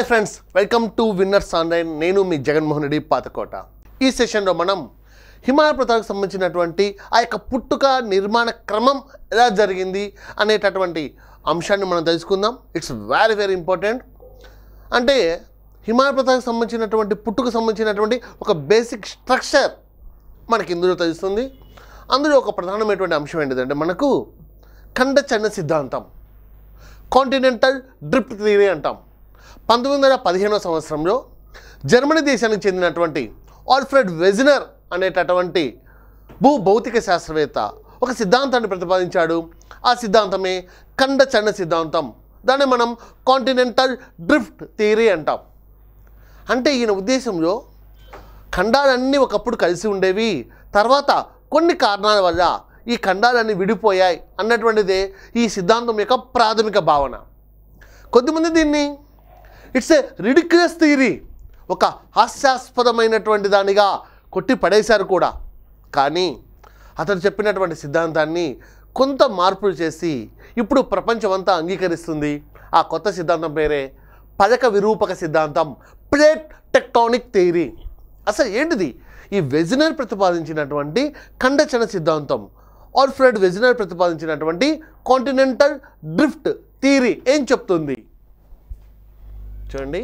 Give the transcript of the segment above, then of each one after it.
hi friends welcome to winners online నేను మీ జగన్మోహన్ రెడ్డి పాతకోట ఈ సెషన్లో మనం హిమాలయ పర్వతాలకు సంబంధించినటువంటి ఆ యొక్క పుట్టుక నిర్మాణ క్రమం ఎలా జరిగింది అనేటటువంటి అంశాన్ని మనం తెలుసుకుందాం ఇట్స్ వెరీ వెరీ ఇంపార్టెంట్ అంటే హిమాలయ పర్వతాలకు సంబంధించినటువంటి పుట్టుకు సంబంధించినటువంటి ఒక బేసిక్ స్ట్రక్చర్ మనకి ఇందులో తెలుస్తుంది అందులో ఒక ప్రధానమైనటువంటి అంశం ఏంటిదంటే మనకు ఖండ చలన సిద్ధాంతం కాంటినెంటల్ డ్రిఫ్ట్ థియరీ అంటాం పంతొమ్మిది వందల పదిహేనవ సంవత్సరంలో జర్మనీ దేశానికి చెందినటువంటి ఆల్ఫ్రెడ్ వెజినర్ అనేటటువంటి భూ భౌతిక శాస్త్రవేత్త ఒక సిద్ధాంతాన్ని ప్రతిపాదించాడు ఆ సిద్ధాంతమే ఖండ చలన సిద్ధాంతం దాన్ని మనం కాంటినెంటల్ డ్రిఫ్ట్ థియరీ అంటాం అంటే ఈయన ఉద్దేశంలో ఖండాలన్నీ ఒకప్పుడు కలిసి ఉండేవి తర్వాత కొన్ని కారణాల వల్ల ఈ ఖండాలన్నీ విడిపోయాయి అన్నటువంటిదే ఈ సిద్ధాంతం యొక్క ప్రాథమిక భావన కొద్దిమంది దీన్ని ఇట్స్ ఏ రిడిక్యులస్ థియరీ ఒక హాస్యాస్పదమైనటువంటి దానిగా కొట్టి పడేశారు కూడా కానీ అతను చెప్పినటువంటి సిద్ధాంతాన్ని కొంత మార్పులు చేసి ఇప్పుడు ప్రపంచమంతా అంగీకరిస్తుంది ఆ కొత్త సిద్ధాంతం పేరే పలక విరూపక సిద్ధాంతం ప్లేట్ టెక్టానిక్ థియరీ అసలు ఏంటిది ఈ వెజినర్ ప్రతిపాదించినటువంటి ఖండచన సిద్ధాంతం ఆల్ఫ్రెడ్ వెజినర్ ప్రతిపాదించినటువంటి కాంటినెంటల్ డ్రిఫ్ట్ థియరీ ఏం చెప్తుంది చూడండి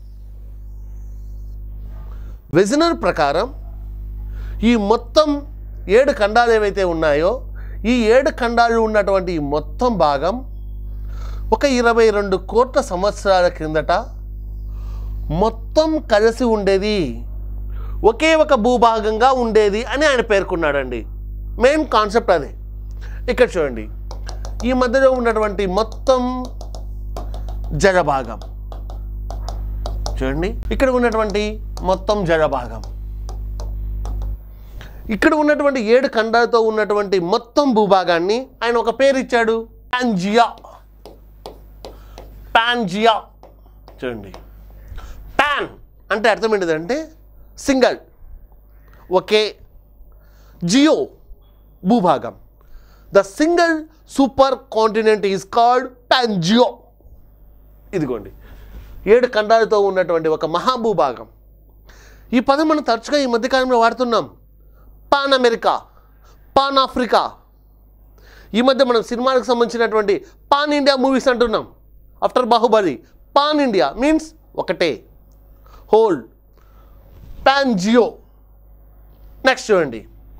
వెజినర్ ప్రకారం ఈ మొత్తం ఏడు ఖండాలు ఏవైతే ఉన్నాయో ఈ ఏడు ఖండాలు ఉన్నటువంటి ఈ మొత్తం భాగం ఒక ఇరవై రెండు కోట్ల సంవత్సరాల క్రిందట మొత్తం కలిసి ఉండేది ఒకే ఒక భూభాగంగా ఉండేది అని ఆయన పేర్కొన్నాడండి మెయిన్ కాన్సెప్ట్ అదే ఇక్కడ చూడండి ఈ మధ్యలో ఉన్నటువంటి మొత్తం జలభాగం చూడండి ఇక్కడ ఉన్నటువంటి మొత్తం జలభాగం ఇక్కడ ఉన్నటువంటి ఏడు ఖండాలతో ఉన్నటువంటి మొత్తం భూభాగాన్ని ఆయన ఒక పేరు ఇచ్చాడు పాంజియా పాంజియా చూడండి పాన్ అంటే అర్థం ఏంటిదంటే సింగల్ ఒకే జియో భూభాగం the single super continent is called Pangaea ఇదిగోండి ఏడు ఖండాలతో ఉన్నటువంటి ఒక మహాభూభాగం ఈ పదం మనం తరచుగా ఈ మధ్యకాలంలో వాడుతున్నాం పాన్ అమెరికా పాన్ ఆఫ్రికా ఈ మధ్య మనం సినిమాలకు సంబంధించినటువంటి పాన్ ఇండియా మూవీస్ అంటున్నాం after Baahubali pan India means ఒకటే హోల్ పాన్ జియో నెక్స్ట్ చూడండి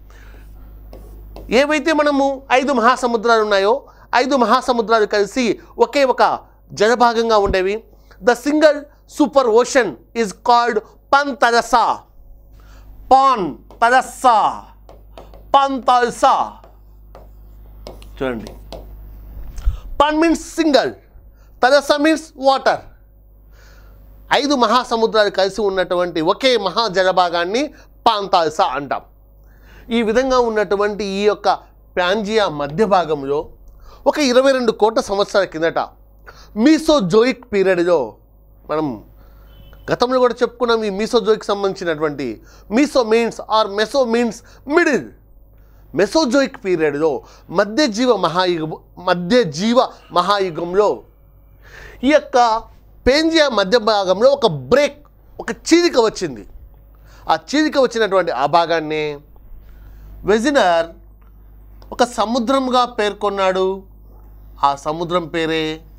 ఏవైతే మనము ఐదు మహాసముద్రాలు ఉన్నాయో ఐదు మహాసముద్రాలు కలిసి ఒకే ఒక జలభాగంగా ఉండేవి the single super ocean is called Panthalassa Panthalassa Panthalassa చూడండి pan means single thalassa means water ఐదు మహాసముద్రాలు కలిసి ఉన్నటువంటి ఒకే మహా జలభాగాన్ని పాంతాల్సా అంటాం ఈ విధంగా ఉన్నటువంటి ఈ యొక్క ప్యాంజియా మధ్య భాగంలో ఒక ఇరవై రెండు కోట్ల సంవత్సరాల కిందట మీసోజోయిక్ పీరియడ్లో మనం గతంలో కూడా చెప్పుకున్నాం ఈ మీసోజోయిక్ సంబంధించినటువంటి meso means or meso means middle Mesozoic పీరియడ్లో మధ్య జీవ మహాయుగం మధ్య జీవ మహాయుగంలో ఈ యొక్క పేంజియా మధ్య భాగంలో ఒక బ్రేక్ ఒక చీలిక వచ్చింది ఆ చీలిక వచ్చినటువంటి ఆ భాగాన్ని వెజినర్ ఒక సముద్రంగా పేర్కొన్నాడు ఆ సముద్రం పేరే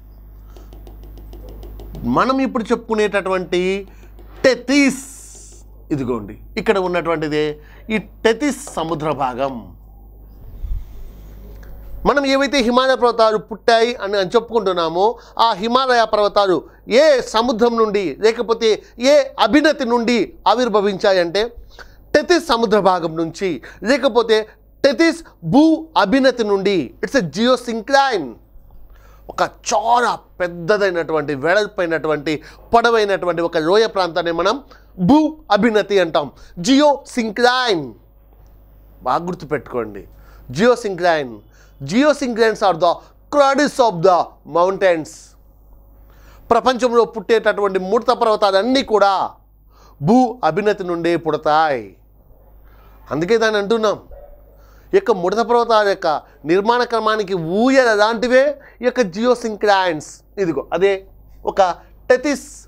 మనం ఇప్పుడు చెప్పుకునేటటువంటి టెతిస్ ఇదిగోండి ఇక్కడ ఉన్నటువంటిదే ఈ టెతిస్ సముద్ర భాగం మనం ఏవైతే హిమాలయ పర్వతాలు పుట్టాయి అని అని చెప్పుకుంటున్నామో ఆ హిమాలయ పర్వతాలు ఏ సముద్రం నుండి లేకపోతే ఏ అభినతి నుండి ఆవిర్భవించాయంటే టెతిస్ సముద్ర భాగం నుంచి లేకపోతే టెతిస్ భూ అభినతి నుండి ఇట్స్ ఎ జియోసింక్లైన్ ఒక చాలా పెద్దదైనటువంటి వెడల్పైనటువంటి పొడవైనటువంటి ఒక లోయ ప్రాంతాన్ని మనం భూ అభినతి అంటాం జియో సింక్లైన్ బాగా గుర్తుపెట్టుకోండి geosyncline geosynclines are the cradles of the mountains ప్రపంచంలో పుట్టేటటువంటి ముడత పర్వతాలన్నీ కూడా భూ అభినతి నుండే పుడతాయి అందుకే దాన్ని అంటున్నాం ఈ యొక్క ముడత పర్వతాల యొక్క నిర్మాణ క్రమానికి ఊయల లాంటివే ఈ యొక్క జియోసింక్రాయిన్స్ ఇదిగో అదే ఒక టెతిస్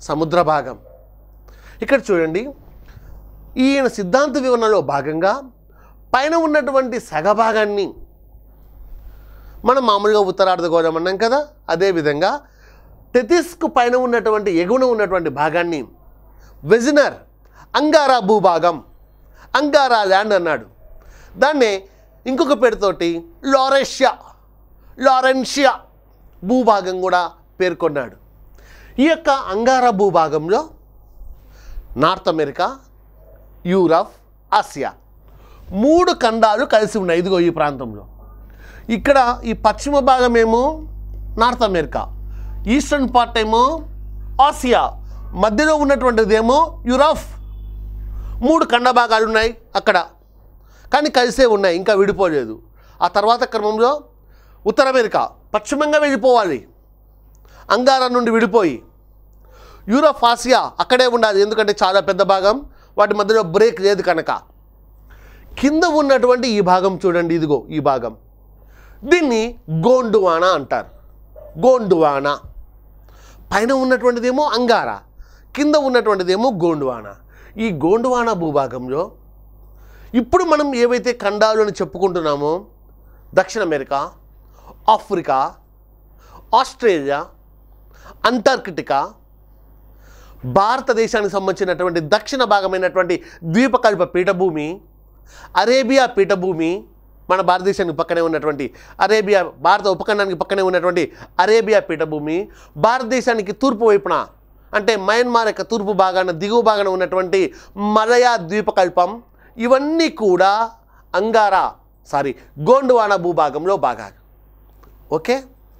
సముద్ర భాగం ఇక్కడ చూడండి ఈయన సిద్ధాంత వివరణలో భాగంగా పైన ఉన్నటువంటి సగభాగాన్ని మనం మామూలుగా ఉత్తరార్ధ గోళం అన్నాం కదా అదేవిధంగా టెతిస్కు పైన ఉన్నటువంటి ఎగువన ఉన్నటువంటి భాగాన్ని వెజినర్ అంగారా భూభాగం అంగారా ల్యాండ్ అన్నాడు దాన్నే ఇంకొక పేరుతోటి లారెషియా లారెన్షియా భూభాగం కూడా పేర్కొన్నాడు ఈ యొక్క అంగారా భూభాగంలో నార్త్ అమెరికా యూరప్ ఆసియా మూడు ఖండాలు కలిసి ఉన్నాయి ఇదిగో ఈ ప్రాంతంలో ఇక్కడ ఈ పశ్చిమ భాగం ఏమో నార్త్ అమెరికా ఈస్టర్న్ పార్ట్ ఏమో ఆసియా మధ్యలో ఉన్నటువంటిది ఏమో యూరప్ మూడు ఖండ భాగాలు ఉన్నాయి అక్కడ కానీ కలిసే ఉన్నాయి ఇంకా విడిపోలేదు ఆ తర్వాత క్రమంలో ఉత్తర అమెరికా పశ్చిమంగా వెళ్ళిపోవాలి అంగారా నుండి విడిపోయి యూరప్ ఆసియా అక్కడే ఉండాలి ఎందుకంటే చాలా పెద్ద భాగం వాటి మధ్యలో బ్రేక్ లేదు కనుక కింద ఉన్నటువంటి ఈ భాగం చూడండి ఇదిగో ఈ భాగం దీన్ని గోండువానా అంటారు గోండువానా పైన ఉన్నటువంటిదేమో అంగారా కింద ఉన్నటువంటిదేమో గోండువానా ఈ గోండువానా భూభాగంలో ఇప్పుడు మనం ఏవైతే ఖండాలు అని చెప్పుకుంటున్నామో దక్షిణ అమెరికా ఆఫ్రికా ఆస్ట్రేలియా అంటార్కిటికా భారతదేశానికి సంబంధించినటువంటి దక్షిణ భాగమైనటువంటి ద్వీపకల్ప పీఠభూమి అరేబియా పీఠభూమి మన భారతదేశానికి పక్కనే ఉన్నటువంటి అరేబియా భారత ఉపఖండానికి పక్కనే ఉన్నటువంటి అరేబియా పీఠభూమి భారతదేశానికి తూర్పు వైపున అంటే మయన్మార్ యొక్క తూర్పు భాగాన దిగువ భాగాన ఉన్నటువంటి మలయా ద్వీపకల్పం ఇవన్నీ కూడా అంగారా సారీ గోండువానా భూభాగంలో భాగాలు ఓకే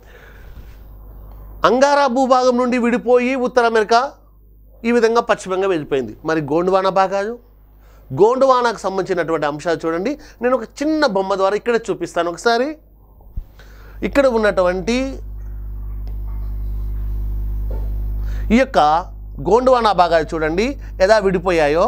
అంగారా భూభాగం నుండి విడిపోయి ఉత్తర అమెరికా ఈ విధంగా పశ్చిమంగా వెళ్ళిపోయింది మరి గోండువానా భాగాలు గోండువానాకు సంబంధించినటువంటి అంశాలు చూడండి నేను ఒక చిన్న బొమ్మ ద్వారా ఇక్కడ చూపిస్తాను ఒకసారి ఇక్కడ ఉన్నటువంటి ఈ యొక్క గోండువానా భాగాలు చూడండి ఎలా విడిపోయాయో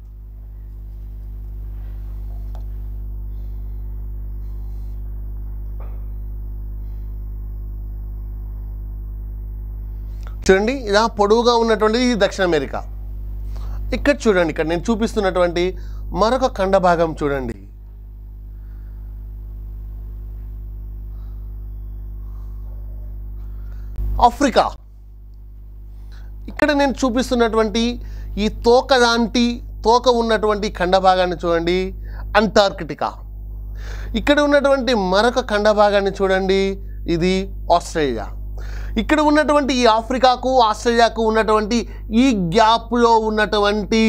చూడండి ఇలా పొడవుగా ఉన్నటువంటిది ఇది దక్షిణ అమెరికా ఇక్కడ చూడండి ఇక్కడ నేను చూపిస్తున్నటువంటి మరొక ఖండ భాగం చూడండి ఆఫ్రికా ఇక్కడ నేను చూపిస్తున్నటువంటి ఈ తోక లాంటి తోక ఉన్నటువంటి ఖండ భాగాన్ని చూడండి అంటార్కిటికా ఇక్కడ ఉన్నటువంటి మరొక ఖండ భాగాన్ని చూడండి ఇది ఆస్ట్రేలియా ఇక్కడ ఉన్నటువంటి ఈ ఆఫ్రికాకు ఆస్ట్రేలియాకు ఉన్నటువంటి ఈ గ్యాప్లో ఉన్నటువంటి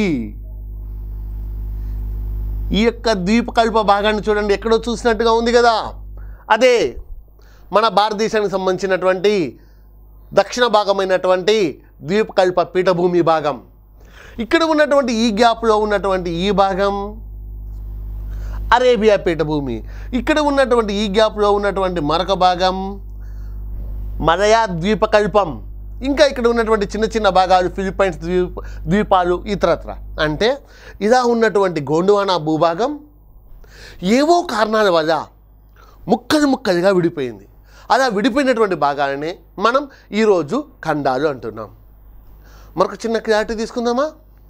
ఈ యొక్క ద్వీపకల్ప భాగాన్ని చూడండి ఎక్కడో చూసినట్టుగా ఉంది కదా అదే మన భారతదేశానికి సంబంధించినటువంటి దక్షిణ భాగమైనటువంటి ద్వీపకల్ప పీఠభూమి భాగం ఇక్కడ ఉన్నటువంటి ఈ గ్యాప్లో ఉన్నటువంటి ఈ భాగం అరేబియా పీఠభూమి ఇక్కడ ఉన్నటువంటి ఈ గ్యాప్లో ఉన్నటువంటి మరొక భాగం మలయా ద్వీపకల్పం ఇంకా ఇక్కడ ఉన్నటువంటి చిన్న చిన్న భాగాలు ఫిలిప్పైన్స్ ద్వీప ద్వీపాలు ఇతరత్ర అంటే ఇలా ఉన్నటువంటి గోండువానా భూభాగం ఏవో కారణాల వల్ల ముక్కలు ముక్కలుగా విడిపోయింది అలా విడిపోయినటువంటి భాగాలనే మనం ఈరోజు ఖండాలు అంటున్నాం మరొక చిన్న క్లారిటీ తీసుకుందామా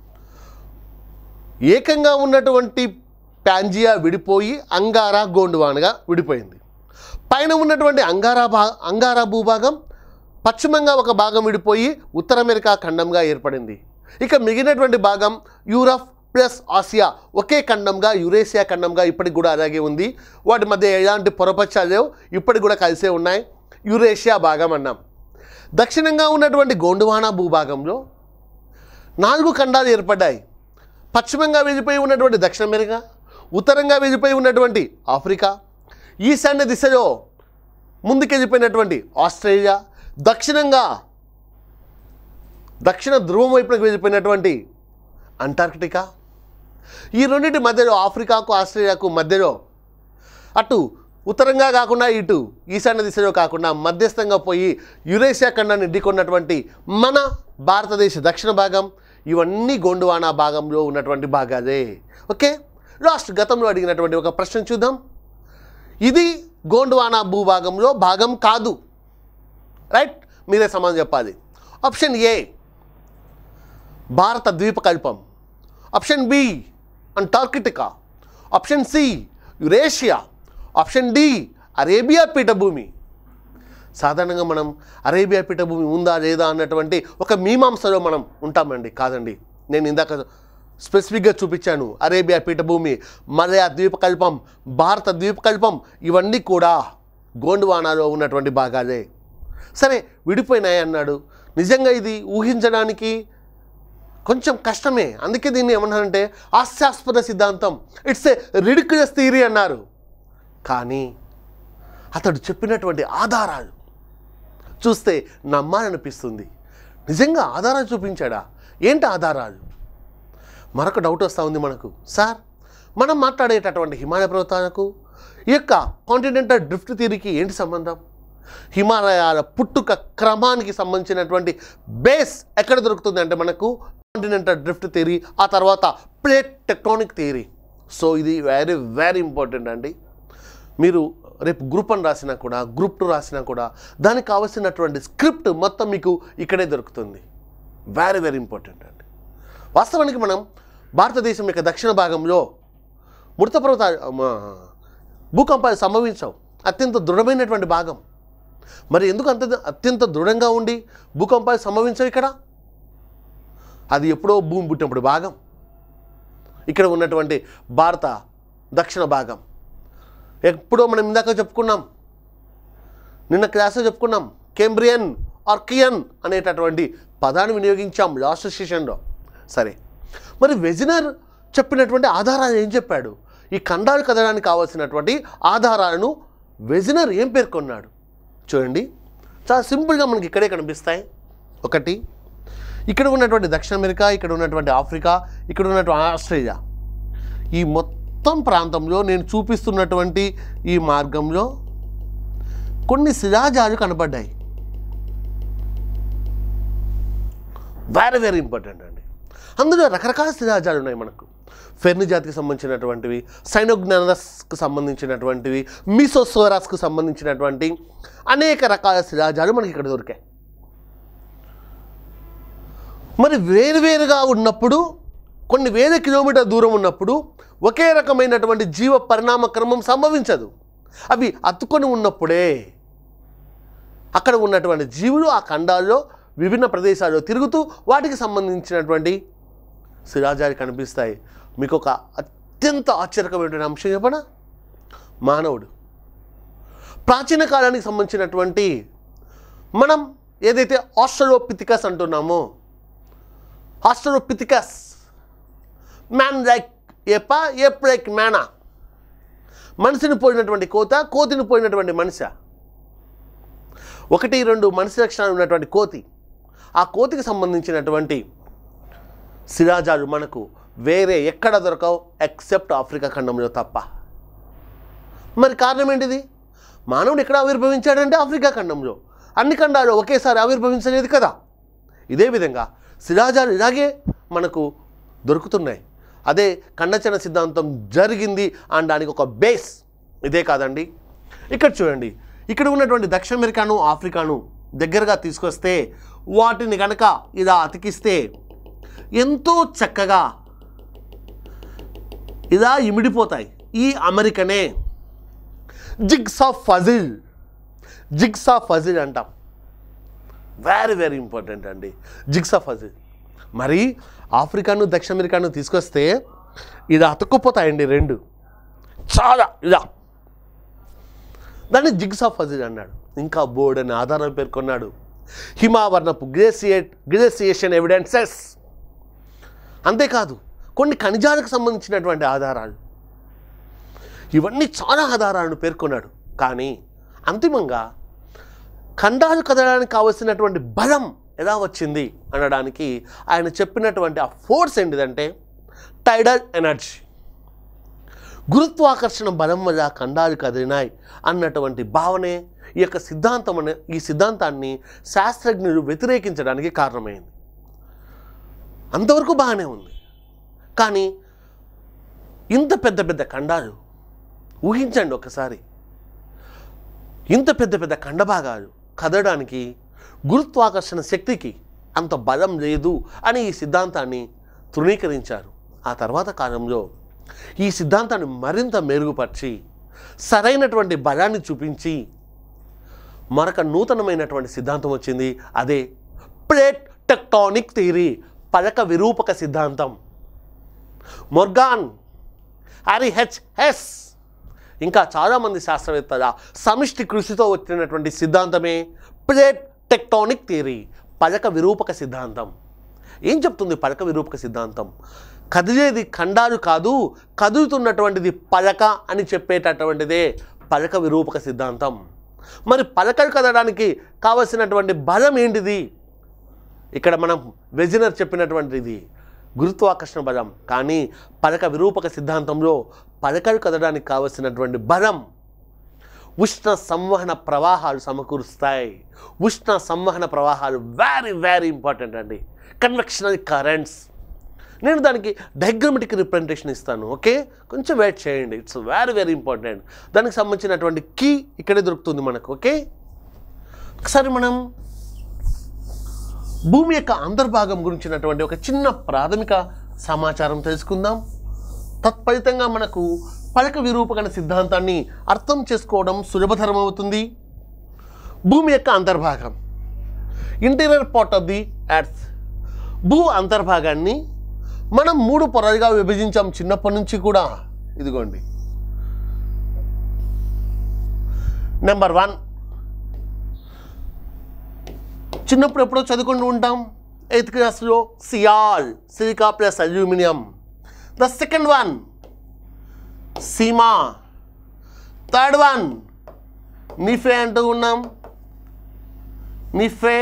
ఏకంగా ఉన్నటువంటి ప్యాంజియా విడిపోయి అంగారా గోండువానగా విడిపోయింది పైన ఉన్నటువంటి అంగారా భా అంగారా భూభాగం పశ్చిమంగా ఒక భాగం విడిపోయి ఉత్తర అమెరికా ఖండంగా ఏర్పడింది ఇక మిగిలినటువంటి భాగం యూరప్ ప్లస్ ఆసియా ఒకే ఖండంగా యురేసియా ఖండంగా ఇప్పటికి కూడా అలాగే ఉంది వాటి మధ్య ఎలాంటి పొరపచ్చాలు లేవు ఇప్పటికి కూడా కలిసే ఉన్నాయి యురేషియా భాగం అన్నాం దక్షిణంగా ఉన్నటువంటి గోండువానా భూభాగంలో నాలుగు ఖండాలు ఏర్పడ్డాయి పశ్చిమంగా వెళ్ళిపోయి ఉన్నటువంటి దక్షిణ అమెరికా ఉత్తరంగా వెళ్ళిపోయి ఉన్నటువంటి ఆఫ్రికా ఈశాన్య దిశలో ముందుకెళ్ళిపోయినటువంటి ఆస్ట్రేలియా దక్షిణంగా దక్షిణ ధ్రువం వైపునకు వెళ్ళిపోయినటువంటి అంటార్కిటికా ఈ రెండింటి మధ్యలో ఆఫ్రికాకు ఆస్ట్రేలియాకు మధ్యలో అటు ఉత్తరంగా కాకుండా ఇటు ఈశాన్య దిశలో కాకుండా మధ్యస్థంగా పోయి యురేషియా ఖండాన్ని ఢీకొన్నటువంటి మన భారతదేశ దక్షిణ భాగం ఇవన్నీ గోండువానా భాగంలో ఉన్నటువంటి భాగాలే ఓకే లాస్ట్ గతంలో అడిగినటువంటి ఒక ప్రశ్న చూద్దాం ఇది గోండువానా భూభాగంలో భాగం కాదు రైట్ మీరే సమాధానం చెప్పాలి ఆప్షన్ ఏ భారత ద్వీపకల్పం option B Antarctica option C Eurasia option D Arabia పీఠభూమి సాధారణంగా మనం అరేబియా పీఠభూమి ఉందా లేదా అన్నటువంటి ఒక మీమాంసలో మనం ఉంటామండి కాదండి నేను ఇందాక స్పెసిఫిక్గా చూపించాను అరేబియా పీఠభూమి మలయా ద్వీపకల్పం భారత ద్వీపకల్పం ఇవన్నీ కూడా గోండ్వానాలో ఉన్నటువంటి భాగాలే సరే విడిపోయినాయి అన్నాడు నిజంగా ఇది ఊహించడానికి కొంచెం కష్టమే అందుకే దీన్ని ఏమన్నారంటే హాస్యాస్పద సిద్ధాంతం ఇట్స్ ఏ రిడిక్యులస్ థియరీ అన్నారు కానీ అతడు చెప్పినటువంటి ఆధారాలు చూస్తే నమ్మాలనిపిస్తుంది నిజంగా ఆధారాలు చూపించాడా ఏంటి ఆధారాలు మరొక డౌట్ వస్తూ ఉంది మనకు సార్ మనం మాట్లాడేటటువంటి హిమాలయ పర్వతాలకు ఈ యొక్క కాంటినెంటల్ డ్రిఫ్ట్ థియరీకి ఏంటి సంబంధం హిమాలయాల పుట్టుక క్రమానికి సంబంధించినటువంటి బేస్ ఎక్కడ దొరుకుతుంది అంటే మనకు కాంటినెంటల్ డ్రిఫ్ట్ థియరీ ఆ తర్వాత ప్లేట్ టెక్టానిక్ థియరీ సో ఇది వెరీ వెరీ ఇంపార్టెంట్ అండి మీరు రేపు గ్రూప్ వన్ రాసినా కూడా గ్రూప్ టూ రాసినా కూడా దానికి కావాల్సినటువంటి స్క్రిప్ట్ మొత్తం మీకు ఇక్కడే దొరుకుతుంది వెరీ వెరీ ఇంపార్టెంట్ అండి వాస్తవానికి మనం భారతదేశం యొక్క దక్షిణ భాగంలో మృత పర్వత మ- భూకంపాలు సంభవించవు అత్యంత దృఢమైనటువంటి భాగం మరి ఎందుకు అంత అత్యంత దృఢంగా ఉండి భూకంపాలు సంభవించవు ఇక్కడ అది ఎప్పుడో భూమి పుట్టినప్పుడు భాగం ఇక్కడ ఉన్నటువంటి భారత దక్షిణ భాగం ఎప్పుడో మనం ఇందాక చెప్పుకున్నాం నిన్న క్లాస్లో చెప్పుకున్నాం కేంబ్రియన్ ఆర్కియన్ అనేటటువంటి పదాన్ని వినియోగించాం లాస్ట్ సెషన్లో సరే మరి వెజినర్ చెప్పినటువంటి ఆధారాలు ఏం చెప్పాడు ఈ ఖండాలు కదడానికి కావాల్సినటువంటి ఆధారాలను వెజినర్ ఏం పేర్కొన్నాడు చూడండి చాలా సింపుల్గా మనకి ఇక్కడే కనిపిస్తాయి ఒకటి ఇక్కడ ఉన్నటువంటి దక్షిణ అమెరికా ఇక్కడ ఉన్నటువంటి ఆఫ్రికా ఇక్కడ ఉన్నటువంటి ఆస్ట్రేలియా ఈ మొత్తం ప్రాంతంలో నేను చూపిస్తున్నటువంటి ఈ మార్గంలో కొన్ని శిలాజాలు కనపడ్డాయి వెరీ వెరీ ఇంపార్టెంట్ అండి అందులో రకరకాల శిలాజాలు ఉన్నాయి మనకు ఫెర్ని జాతికి సంబంధించినటువంటివి సైనోగ్నానస్కు సంబంధించినటువంటివి మీసోసోరాస్కు సంబంధించినటువంటి అనేక రకాల శిలాజాలు మనకి ఇక్కడ దొరికాయి మరి వేరువేరుగా ఉన్నప్పుడు కొన్ని వేల కిలోమీటర్ దూరం ఉన్నప్పుడు ఒకే రకమైనటువంటి జీవ పరిణామ క్రమం సంభవించదు అవి అతుకొని ఉన్నప్పుడే అక్కడ ఉన్నటువంటి జీవులు ఆ ఖండాల్లో విభిన్న ప్రదేశాల్లో తిరుగుతూ వాటికి సంబంధించినటువంటి శిలాజాలు కనిపిస్తాయి మీకు ఒక అత్యంత ఆశ్చర్యకరమైనటువంటి అంశం చెప్పనా మానవుడు ప్రాచీన కాలానికి సంబంధించినటువంటి మనం ఏదైతే ఆస్ట్రలోపితికస్ అంటున్నామో ఆస్ట్రలోపితికస్ మ్యాన్ లైక్ ఏప ఏప్ లైక్ మేనా మనిషిని పోయినటువంటి కోత కోతిని పోయినటువంటి మనిషి ఒకటి రెండు మనిషి లక్షణాలు ఉన్నటువంటి కోతి ఆ కోతికి సంబంధించినటువంటి శిలాజాలు మనకు వేరే ఎక్కడ దొరకవు ఎక్సెప్ట్ ఆఫ్రికా ఖండంలో తప్ప మరి కారణం ఏంటిది మానవుడు ఎక్కడ ఆవిర్భవించాడంటే ఆఫ్రికా ఖండంలో అన్ని ఖండాలు ఒకేసారి ఆవిర్భవించలేదు కదా ఇదే విధంగా శిలాజాలు ఇలాగే మనకు దొరుకుతున్నాయి అదే ఖండచన సిద్ధాంతం జరిగింది అనడానికి ఒక బేస్ ఇదే కాదండి ఇక్కడ చూడండి ఇక్కడ ఉన్నటువంటి దక్షిణ అమెరికాను ఆఫ్రికాను దగ్గరగా తీసుకొస్తే వాటిని కనుక ఇలా అతికిస్తే ఎంతో చక్కగా ఇలా ఇమిడిపోతాయి ఈ అమెరికనే jigsaw puzzle jigsaw puzzle అంటాం వెరీ వెరీ ఇంపార్టెంట్ అండి జిగ్స్ ఆఫ్ ఫజిల్ మరి ఆఫ్రికాను దక్షిణ అమెరికాను తీసుకొస్తే ఇది అతుక్కుపోతాయండి రెండు చాలా ఇలా దాన్ని జిగ్స్ ఆఫ్ ఫజిల్ అన్నాడు ఇంకా బోర్డ్ అని ఆధారం పేర్కొన్నాడు హిమావర్ణపు గ్లేసియేట్ గ్లేసియేషన్ ఎవిడెన్సెస్ అంతేకాదు కొన్ని ఖనిజాలకు సంబంధించినటువంటి ఆధారాలు ఇవన్నీ చాలా ఆధారాలను పేర్కొన్నాడు కానీ అంతిమంగా ఖండాలు కదలడానికి కావలసినటువంటి బలం ఎలా వచ్చింది అనడానికి ఆయన చెప్పినటువంటి ఆ ఫోర్స్ ఏంటిదంటే టైడల్ ఎనర్జీ గురుత్వాకర్షణ బలం వల్ల ఖండాలు కదిలినాయి అన్నటువంటి భావనే ఈ యొక్క సిద్ధాంతం అనే ఈ సిద్ధాంతాన్ని శాస్త్రజ్ఞులు వ్యతిరేకించడానికి కారణమైంది అంతవరకు బాగానే ఉంది కానీ ఇంత పెద్ద పెద్ద ఖండాలు ఊహించండి ఒకసారి ఇంత పెద్ద పెద్ద ఖండభాగాలు కదలడానికి గురుత్వాకర్షణ శక్తికి అంత బలం లేదు అని ఈ సిద్ధాంతాన్ని తృణీకరించారు ఆ తర్వాత కాలంలో ఈ సిద్ధాంతాన్ని మరింత మెరుగుపరిచి సరైనటువంటి బలాన్ని చూపించి మరొక నూతనమైనటువంటి సిద్ధాంతం వచ్చింది అదే ప్లేట్ టెక్టానిక్ థియరీ పలక విరూపక సిద్ధాంతం మొర్గాన్ హెచ్ఎస్ ఇంకా చాలామంది శాస్త్రవేత్తల సమిష్టి కృషితో వచ్చినటువంటి సిద్ధాంతమే ప్లేట్ టెక్టానిక్ థియరీ పలక విరూపక సిద్ధాంతం ఏం చెప్తుంది పలక విరూపక సిద్ధాంతం కదిలేది ఖండాలు కాదు కదులుతున్నటువంటిది పలక అని చెప్పేటటువంటిదే పలక విరూపక సిద్ధాంతం మరి పలకలు కదడానికి కావలసినటువంటి బలం ఏంటిది ఇక్కడ మనం వెజినర్ చెప్పినటువంటిది గురుత్వాకర్షణ బలం కానీ పలక విరూపక సిద్ధాంతంలో పలకలు కదడానికి కావలసినటువంటి బలం ఉష్ణ సంవహన ప్రవాహాలు సమకూరుస్తాయి ఉష్ణ సంవహన ప్రవాహాలు వెరీ వెరీ ఇంపార్టెంట్ అండి కన్వెక్షనల్ కరెంట్స్ నేను దానికి డయాగ్రమెటిక్ రిప్రజెంటేషన్ ఇస్తాను ఓకే కొంచెం వెయిట్ చేయండి ఇట్స్ వెరీ వెరీ ఇంపార్టెంట్ దానికి సంబంధించినటువంటి కీ ఇక్కడే దొరుకుతుంది మనకు ఓకే ఒకసారి మనం భూమి యొక్క అంతర్భాగం గురించినటువంటి ఒక చిన్న ప్రాథమిక సమాచారం తెలుసుకుందాం తత్ఫలితంగా మనకు పలక విరూపకణ సిద్ధాంతాన్ని అర్థం చేసుకోవడం సులభతరం అవుతుంది భూమి యొక్క అంతర్భాగం interior part of the earth భూ అంతర్భాగాన్ని మనం మూడు పొరలుగా విభజించాం చిన్నప్పటి నుంచి కూడా ఇదిగోండి నెంబర్ వన్ చిన్నప్పుడు ఎప్పుడో చదువుకుంటూ ఉంటాం ఎయిత్ క్లాస్లో sial silica plus aluminium the second one sima third one nife అంటూ ఉన్నాం నిఫే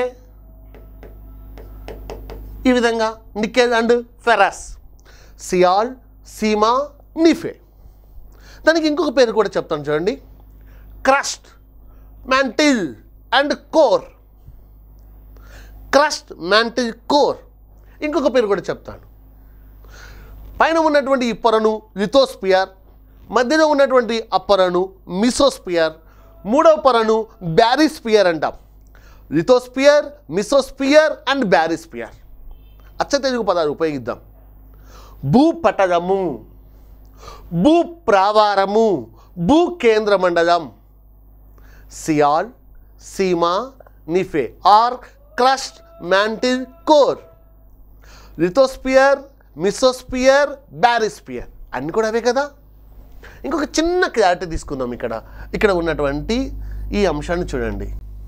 ఈ విధంగా nickel and ferrous sial sima nife దానికి ఇంకొక పేరు కూడా చెప్తాను చూడండి crust mantle and core crust mantle core ఇంకొక పేరు కూడా చెప్తాను పైన ఉన్నటువంటి ఈ పొరను లిథోస్పియర్ మధ్యలో ఉన్నటువంటి ఆ పొరను మిసోస్పియర్ మూడవ పొరను బ్యారిస్పియర్ అంటాం లిథోస్పియర్ మిసోస్పియర్ అండ్ బ్యారిస్పియర్ అచ్చ తెలుగు పదాలు ఉపయోగిద్దాం భూపటలము భూ ప్రావారము భూ కేంద్ర మండలం sial sima nife or crust mantle core lithosphere mesosphere barysphere అన్నీ కూడా అవే కదా ఇంకొక చిన్న క్లారిటీ తీసుకుందాం ఇక్కడ ఇక్కడ ఉన్నటువంటి ఈ అంశాన్ని చూడండి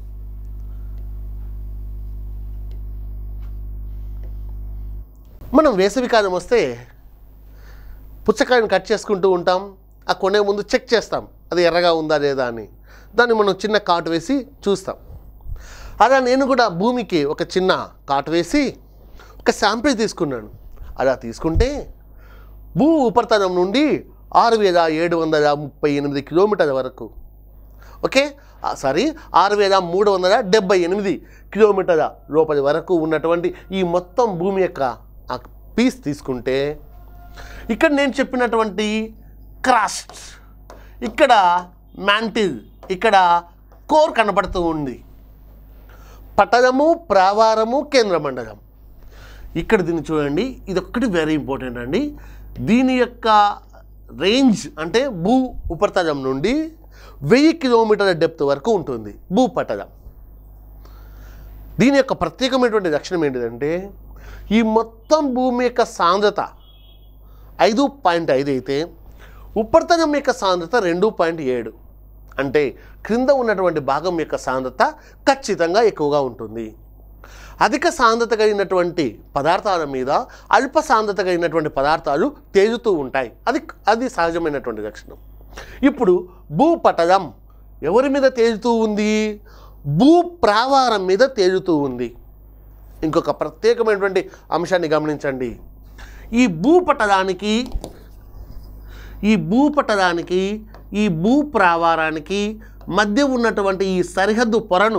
మనం వేసవికాలం వస్తే పుచ్చకాయను కట్ చేసుకుంటూ ఉంటాం ఆ కొనే ముందు చెక్ చేస్తాం అది ఎర్రగా ఉందా లేదా అని దాన్ని మనం చిన్న కాటు వేసి చూస్తాం అలా నేను కూడా భూమికి ఒక చిన్న కాటు వేసి ఒక శాంపిల్ తీసుకున్నాను అలా తీసుకుంటే భూ ఉపరితలం నుండి ఆరు వేల ఏడు వందల ముప్పై ఎనిమిది కిలోమీటర్ల వరకు ఓకే ఆ, సారీ ఆరు వేల మూడు వందల డెబ్బై ఎనిమిది కిలోమీటర్ల లోపలి వరకు ఉన్నటువంటి ఈ మొత్తం భూమి యొక్క ఆ పీస్ తీసుకుంటే ఇక్కడ నేను చెప్పినటువంటి క్రాస్ట్ ఇక్కడ మ్యాంటిల్ ఇక్కడ కోర్ కనబడుతూ ఉంది పట్టణము ప్రావారము కేంద్ర మండలం ఇక్కడ దీన్ని చూడండి ఇది ఒక్కటి వెరీ ఇంపార్టెంట్ అండి దీని యొక్క రేంజ్ అంటే భూ ఉపరితలం నుండి వెయ్యి కిలోమీటర్ల డెప్త్ వరకు ఉంటుంది భూపటలం దీని యొక్క ప్రత్యేకమైనటువంటి లక్షణం ఏంటిదంటే ఈ మొత్తం భూమి యొక్క సాంద్రత ఐదు పాయింట్ ఐదు అయితే ఉపరితలం యొక్క సాంద్రత రెండు పాయింట్ ఏడు అంటే క్రింద ఉన్నటువంటి భాగం యొక్క సాంద్రత ఖచ్చితంగా ఎక్కువగా ఉంటుంది అధిక సాంద్రత కలిగినటువంటి పదార్థాల మీద అల్ప సాంద్రత కలిగినటువంటి పదార్థాలు తేలుతూ ఉంటాయి అది అది సహజమైనటువంటి లక్షణం ఇప్పుడు భూపటలం ఎవరి మీద తేలుతూ ఉంది భూ ప్రావారం మీద తేలుతూ ఉంది ఇంకొక ప్రత్యేకమైనటువంటి అంశాన్ని గమనించండి ఈ భూపటలానికి ఈ భూపటలానికి ఈ భూ ప్రావారానికి మధ్య ఉన్నటువంటి ఈ సరిహద్దు పొరను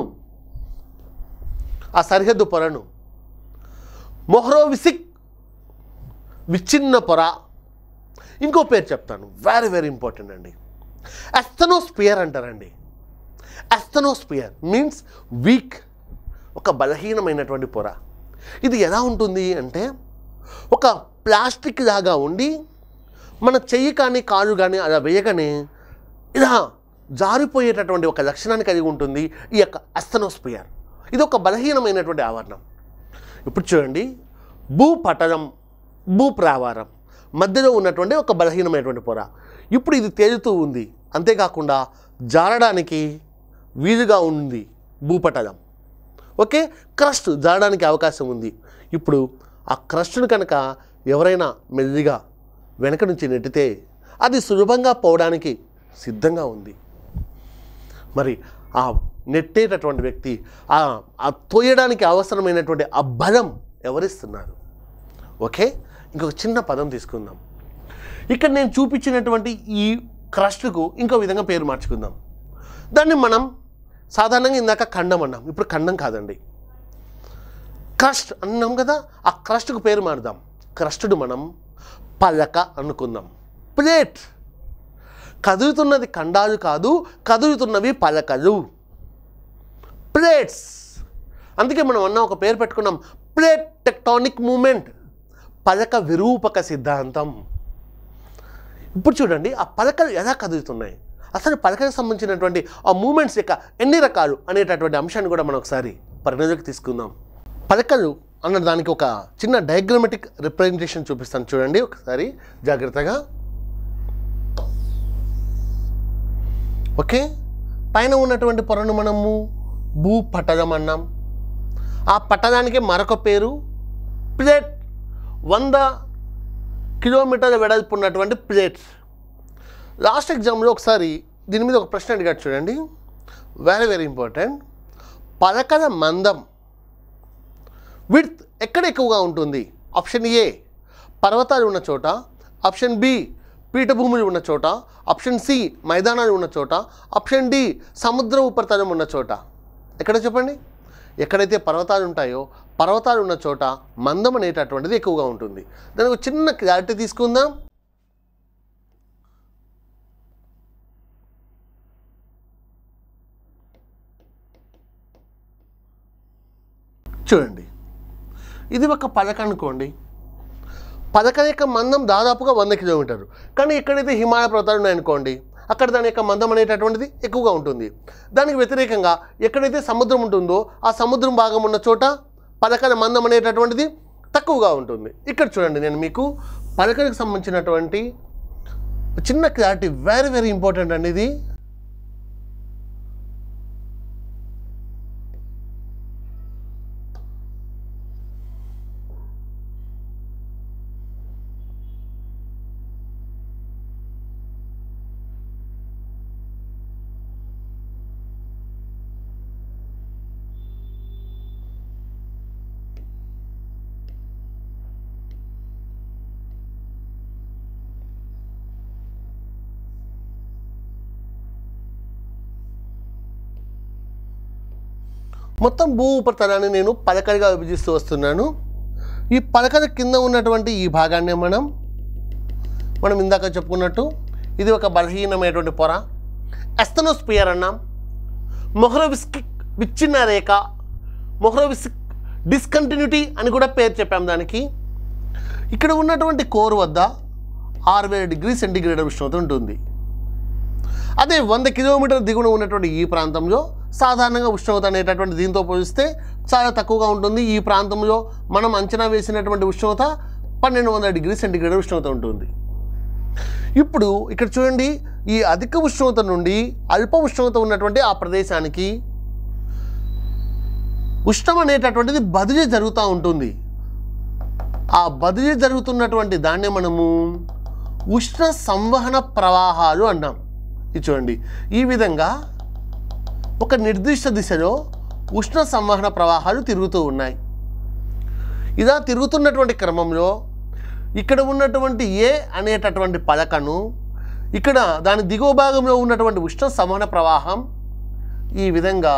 ఆ సరిహద్దు పొరను మొహరోవిసిక్ విచ్ఛిన్న పొర ఇంకో పేరు చెప్తాను వెరీ వెరీ ఇంపార్టెంట్ అండి అస్థనోస్పియర్ అంటారండి అస్థనోస్పియర్ మీన్స్ వీక్ ఒక బలహీనమైనటువంటి పొర ఇది ఎలా ఉంటుంది అంటే ఒక ప్లాస్టిక్ లాగా ఉండి మన చెయ్యి కానీ కాలు కానీ అలా వేయగానే ఇలా జారిపోయేటటువంటి ఒక లక్షణాన్ని కలిగి ఉంటుంది ఈ యొక్క అస్తనోస్పియర్ ఇది ఒక బలహీనమైనటువంటి ఆవరణం ఇప్పుడు చూడండి భూపటలం భూప్రావారం మధ్యలో ఉన్నటువంటి ఒక బలహీనమైనటువంటి పొర ఇప్పుడు ఇది తేలుతూ ఉంది అంతేకాకుండా జారడానికి వీలుగా ఉంది భూపటలం ఓకే క్రస్ట్ జారడానికి అవకాశం ఉంది ఇప్పుడు ఆ క్రస్ట్ను కనుక ఎవరైనా మెల్లిగా వెనక నుంచి నెట్టితే అది సులభంగా పోవడానికి సిద్ధంగా ఉంది మరి ఆ నెట్టేటటువంటి వ్యక్తి ఆ ఆ తోయడానికి అవసరమైనటువంటి ఆ బలం ఎవరిస్తున్నారు ఓకే ఇంకొక చిన్న పదం తీసుకుందాం ఇక్కడ నేను చూపించినటువంటి ఈ క్రస్ట్కు ఇంకో విధంగా పేరు మార్చుకుందాం దాన్ని మనం సాధారణంగా ఇందాక ఖండం అన్నాం ఇప్పుడు ఖండం కాదండి క్రస్ట్ అన్నాం కదా ఆ క్రస్ట్కు పేరు మారుదాం క్రస్టుడు మనం పలక అనుకుందాం ప్లేట్ కదులుతున్నది ఖండాలు కాదు కదులుతున్నవి పలకలు ప్లేట్స్ అందుకే మనం అన్న ఒక పేరు పెట్టుకున్నాం ప్లేట్ టెక్టానిక్ మూమెంట్ పలక విరూపక సిద్ధాంతం ఇప్పుడు చూడండి ఆ పలకలు ఎలా కదులుతున్నాయి అసలు పలకలకు సంబంధించినటువంటి ఆ మూమెంట్స్ యొక్క ఎన్ని రకాలు అనేటటువంటి అంశాన్ని కూడా మనం ఒకసారి పరిగణలోకి తీసుకుందాం పలకలు అన్న దానికి ఒక చిన్న డయాగ్రమెటిక్ రిప్రజెంటేషన్ చూపిస్తాను చూడండి ఒకసారి జాగ్రత్తగా ఓకే పైన ఉన్నటువంటి పొరను మనము భూపటలం అన్నాం ఆ పట్టణానికి మరొక పేరు ప్లేట్ వంద కిలోమీటర్ల వెడల్పు ఉన్నటువంటి ప్లేట్స్ లాస్ట్ ఎగ్జామ్లో ఒకసారి దీని మీద ఒక ప్రశ్న అడిగాడు చూడండి వెరీ వెరీ ఇంపార్టెంట్ పలకల మందం విడ్త్ ఎక్కడ ఎక్కువగా ఉంటుంది ఆప్షన్ ఏ పర్వతాలు ఉన్న చోట ఆప్షన్ బి పీఠభూములు ఉన్న చోట ఆప్షన్ సి మైదానాలు ఉన్న చోట ఆప్షన్ డి సముద్ర ఉపరితలం ఉన్న చోట ఎక్కడ చెప్పండి ఎక్కడైతే పర్వతాలు ఉంటాయో పర్వతాలు ఉన్న చోట మందం అనేటటువంటిది ఎక్కువగా ఉంటుంది దానికి ఒక చిన్న క్లారిటీ తీసుకుందాం చూడండి ఇది ఒక పలక అనుకోండి పలక యొక్క మందం దాదాపుగా వంద కిలోమీటర్లు కానీ ఎక్కడైతే హిమాలయ పర్వతాలు ఉన్నాయనుకోండి అక్కడ దాని యొక్క మందం అనేటటువంటిది ఎక్కువగా ఉంటుంది దానికి వ్యతిరేకంగా ఎక్కడైతే సముద్రం ఉంటుందో ఆ సముద్రం భాగం ఉన్న చోట పలకల మందం అనేటటువంటిది తక్కువగా ఉంటుంది ఇక్కడ చూడండి నేను మీకు పలకలకు సంబంధించినటువంటి చిన్న క్లారిటీ వెరీ వెరీ ఇంపార్టెంట్ అండి ఇది మొత్తం భూ ఉపరితలాన్ని నేను పలకలుగా విభజిస్తూ వస్తున్నాను ఈ పలకల కింద ఉన్నటువంటి ఈ భాగాన్ని మనం మనం ఇందాక చెప్పుకున్నట్టు ఇది ఒక బలహీనమైనటువంటి పొర ఎస్తనోస్పియర్ అన్నాం మొహ్రోవిస్కిక్ విచ్ఛిన్న రేఖ మొహ్రోవిస్కిక్ డిస్కంటిన్యూటీ అని కూడా పేరు చెప్పాం దానికి ఇక్కడ ఉన్నటువంటి కోర్ వద్ద ఆరు వేల డిగ్రీ సెంటీగ్రేడ్ ఉష్ణోగ్రత ఉంటుంది అదే వంద కిలోమీటర్ దిగువన ఉన్నటువంటి ఈ ప్రాంతంలో సాధారణంగా ఉష్ణోగ్రత అనేటటువంటి దీంతో పోలిస్తే చాలా తక్కువగా ఉంటుంది ఈ ప్రాంతంలో మనం అంచనా వేసినటువంటి ఉష్ణోగ్రత పన్నెండు వందల డిగ్రీ సెంటీగ్రేడ్ ఉష్ణోగ్రత ఉంటుంది ఇప్పుడు ఇక్కడ చూడండి ఈ అధిక ఉష్ణోగ్రత నుండి అల్ప ఉష్ణోగ్రత ఉన్నటువంటి ఆ ప్రదేశానికి ఉష్ణం అనేటటువంటిది బదిలీ జరుగుతూ ఉంటుంది ఆ బదిలీ జరుగుతున్నటువంటి దాన్నే మనము ఉష్ణ సంవహన ప్రవాహాలు అన్నాం ఇది చూడండి ఈ విధంగా ఒక నిర్దిష్ట దిశలో ఉష్ణ సంవహన ప్రవాహాలు తిరుగుతూ ఉన్నాయి ఇలా తిరుగుతున్నటువంటి క్రమంలో ఇక్కడ ఉన్నటువంటి ఏ అనేటటువంటి పలకను ఇక్కడ దాని దిగువ భాగంలో ఉన్నటువంటి ఉష్ణ సంవహన ప్రవాహం ఈ విధంగా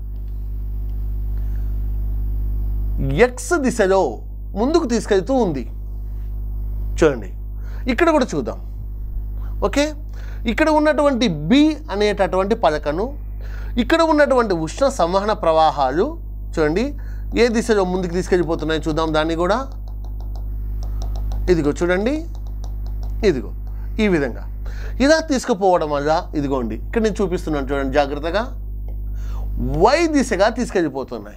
ఎక్స్ దిశలో ముందుకు తీసుకెళ్తూ ఉంది చూడండి ఇక్కడ కూడా చూద్దాం ఓకే ఇక్కడ ఉన్నటువంటి బి అనేటటువంటి పలకను ఇక్కడ ఉన్నటువంటి ఉష్ణ సంవహన ప్రవాహాలు చూడండి ఏ దిశలో ముందుకు తీసుకెళ్ళిపోతున్నాయి చూద్దాం దాన్ని కూడా ఇదిగో చూడండి ఇదిగో ఈ విధంగా ఇలా తీసుకుపోవడం వల్ల ఇదిగోండి ఇక్కడ నేను చూపిస్తున్నాను చూడండి జాగ్రత్తగా వై దిశగా తీసుకెళ్ళిపోతున్నాయి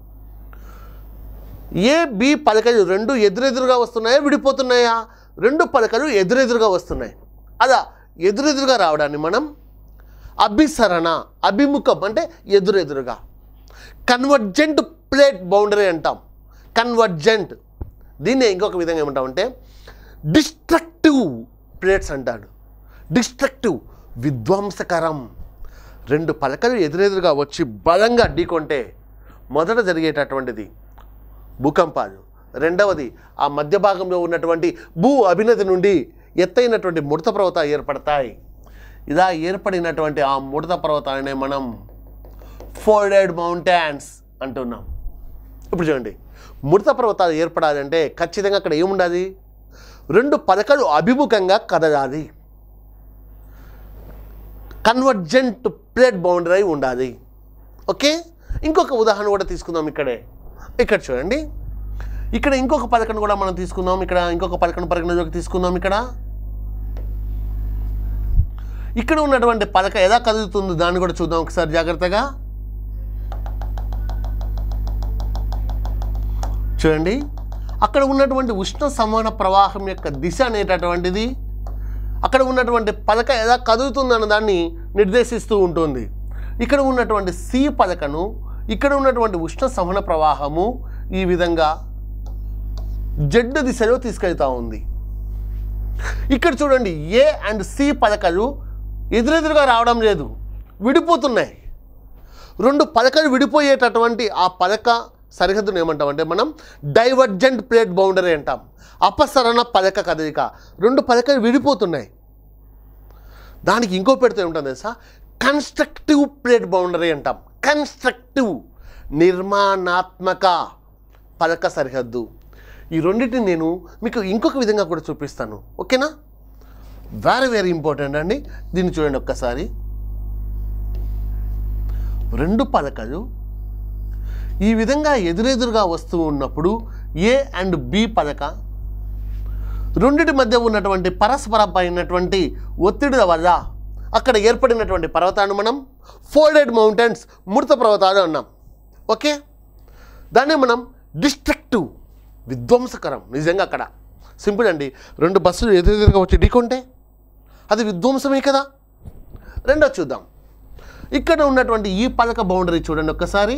ఏ బి పలకలు రెండు ఎదురెదురుగా వస్తున్నాయా విడిపోతున్నాయా రెండు పలకలు ఎదురెదురుగా వస్తున్నాయి అలా ఎదురెదురుగా రావడాన్ని మనం అభిసరణ అభిముఖం అంటే ఎదురెదురుగా కన్వర్జెంట్ ప్లేట్ బౌండరీ అంటాం కన్వర్జెంట్ దీన్ని ఇంకొక విధంగా ఏమంటామంటే డిస్ట్రక్టివ్ ప్లేట్స్ అంటాడు డిస్ట్రక్టివ్ విధ్వంసకరం రెండు పలకలు ఎదురెదురుగా వచ్చి బలంగా ఢీకొంటే మొదట జరిగేటటువంటిది భూకంపాలు రెండవది ఆ మధ్య భాగంలో ఉన్నటువంటి భూ అభినతి నుండి ఎత్తైనటువంటి ముడత పర్వతాలు ఏర్పడతాయి ఇలా ఏర్పడినటువంటి ఆ ముడత పర్వతాలనే మనం ఫోల్డెడ్ మౌంటైన్స్ అంటున్నాం ఇప్పుడు చూడండి ముడత పర్వతాలు ఏర్పడాలంటే ఖచ్చితంగా అక్కడ ఏముండాలి రెండు పలకలు అభిముఖంగా కదలాలి కన్వర్జెంట్ ప్లేట్ బౌండరీ ఉండాలి ఓకే ఇంకొక ఉదాహరణ కూడా తీసుకుందాం ఇక్కడే ఇక్కడ చూడండి ఇక్కడ ఇంకొక పలకను కూడా మనం తీసుకుందాం ఇక్కడ ఇంకొక పలకను పరిగణలోకి తీసుకుందాం ఇక్కడ ఇక్కడ ఉన్నటువంటి పలక ఎలా కదులుతుందో దాన్ని కూడా చూద్దాం ఒకసారి జాగ్రత్తగా చూడండి అక్కడ ఉన్నటువంటి ఉష్ణ సమాన ప్రవాహం యొక్క దిశ అనేటటువంటిది అక్కడ ఉన్నటువంటి పలక ఎలా కదులుతుందన్న దాన్ని నిర్దేశిస్తూ ఉంటుంది ఇక్కడ ఉన్నటువంటి సి పలకను ఇక్కడ ఉన్నటువంటి ఉష్ణ సమాన ప్రవాహము ఈ విధంగా జడ్డు దిశలో తీసుకెళ్తా ఉంది ఇక్కడ చూడండి ఏ అండ్ సి పలకలు ఎదురెదురుగా రావడం లేదు విడిపోతున్నాయి రెండు పలకలు విడిపోయేటటువంటి ఆ పలక సరిహద్దును ఏమంటామంటే మనం డైవర్జెంట్ ప్లేట్ బౌండరీ అంటాం అపసరణ పలక కదలిక రెండు పలకలు విడిపోతున్నాయి దానికి ఇంకో పెడితే ఉంటుంది తెలుసా కన్స్ట్రక్టివ్ ప్లేట్ బౌండరీ అంటాం కన్స్ట్రక్టివ్ నిర్మాణాత్మక పలక సరిహద్దు ఈ రెండింటిని నేను మీకు ఇంకొక విధంగా కూడా చూపిస్తాను ఓకేనా వెరీ వెరీ ఇంపార్టెంట్ అండి దీన్ని చూడండి ఒక్కసారి రెండు పలకలు ఈ విధంగా ఎదురెదురుగా వస్తూ ఉన్నప్పుడు ఏ అండ్ బి పలక రెండిటి మధ్య ఉన్నటువంటి పరస్పరమైనటువంటి ఒత్తిడిల వల్ల అక్కడ ఏర్పడినటువంటి పర్వతాన్ని మనం ఫోల్డెడ్ మౌంటైన్స్ మృత పర్వతాలు అన్నాం ఓకే దాన్ని మనం డిస్ట్రక్టివ్ విధ్వంసకరం నిజంగా అక్కడ సింపుల్ అండి రెండు బస్సులు ఎదురెదురుగా వచ్చి ఢీకొంటే అది విధ్వంసమే కదా రెండో చూద్దాం ఇక్కడ ఉన్నటువంటి ఈ పలక బౌండరీ చూడండి ఒక్కసారి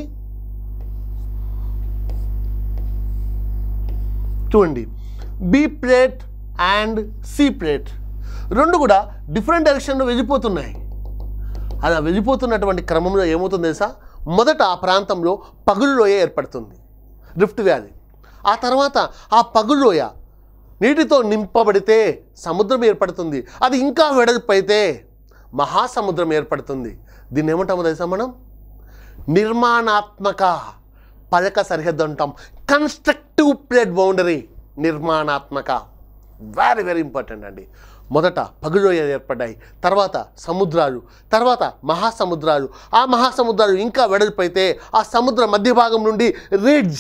చూడండి B plate and C plate రెండు కూడా డిఫరెంట్ డైరెక్షన్లో వెళ్ళిపోతున్నాయి అలా వెళ్ళిపోతున్నటువంటి క్రమంలో ఏమవుతుంది తెలుసా మొదట ఆ ప్రాంతంలో పగులులోయ ఏర్పడుతుంది రిఫ్ట్ వ్యాలీ ఆ తర్వాత ఆ పగులులోయ నీటితో నింపబడితే సముద్రం ఏర్పడుతుంది అది ఇంకా వెడల్పు అయితే మహాసముద్రం ఏర్పడుతుంది దీన్ని ఏమంటామో తెలుసా మనం నిర్మాణాత్మక పలక సరిహద్దు అంటాం కన్స్ట్రక్టివ్ ప్లేట్ బౌండరీ నిర్మాణాత్మక వెరీ వెరీ ఇంపార్టెంట్ అండి మొదట పగులోయలు ఏర్పడ్డాయి తర్వాత సముద్రాలు తర్వాత మహాసముద్రాలు ఆ మహాసముద్రాలు ఇంకా వెడల్పు అయితే ఆ సముద్ర మధ్య భాగం నుండి రిడ్జ్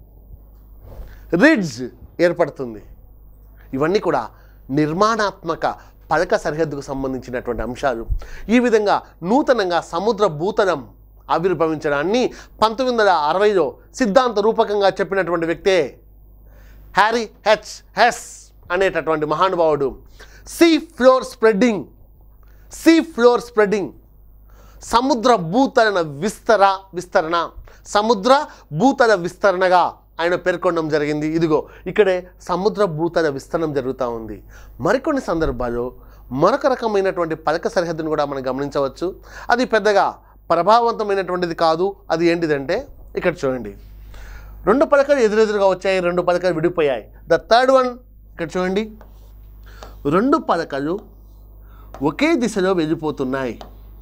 రిడ్జ్ ఏర్పడుతుంది ఇవన్నీ కూడా నిర్మాణాత్మక పలక సరిహద్దుకు సంబంధించినటువంటి అంశాలు ఈ విధంగా నూతనంగా సముద్ర భూతలం ఆవిర్భవించడాన్ని పంతొమ్మిది వందల అరవైలో సిద్ధాంత రూపకంగా చెప్పినటువంటి వ్యక్తే హ్యారీ హెచ్ హెస్ అనేటటువంటి మహానుభావుడు sea floor spreading sea floor spreading సముద్ర భూతల విస్తర విస్తరణ సముద్ర భూతల విస్తరణగా ఆయన పేర్కొనడం జరిగింది ఇదిగో ఇక్కడే సముద్ర భూతల విస్తరణం జరుగుతూ ఉంది మరికొన్ని సందర్భాల్లో మరొక రకమైనటువంటి పలక సరిహద్దును కూడా మనం గమనించవచ్చు అది పెద్దగా ప్రభావవంతమైనటువంటిది కాదు అది ఏంటిదంటే ఇక్కడ చూడండి రెండు పలకలు ఎదురెదురుగా వచ్చాయి రెండు పలకలు విడిపోయాయి ద థర్డ్ వన్ ఇక్కడ చూడండి రెండు పలకలు ఒకే దిశలో వెళ్ళిపోతున్నాయి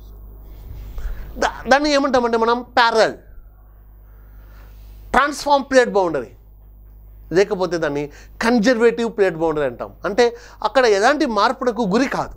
దా- దాన్ని ఏమంటామంటే మనం ప్యారల్ ట్రాన్స్ఫార్మ్ ప్లేట్ బౌండరీ లేకపోతే దాన్ని కన్జర్వేటివ్ ప్లేట్ బౌండరీ అంటాం అంటే అక్కడ ఎలాంటి మార్పులకు గురి కాదు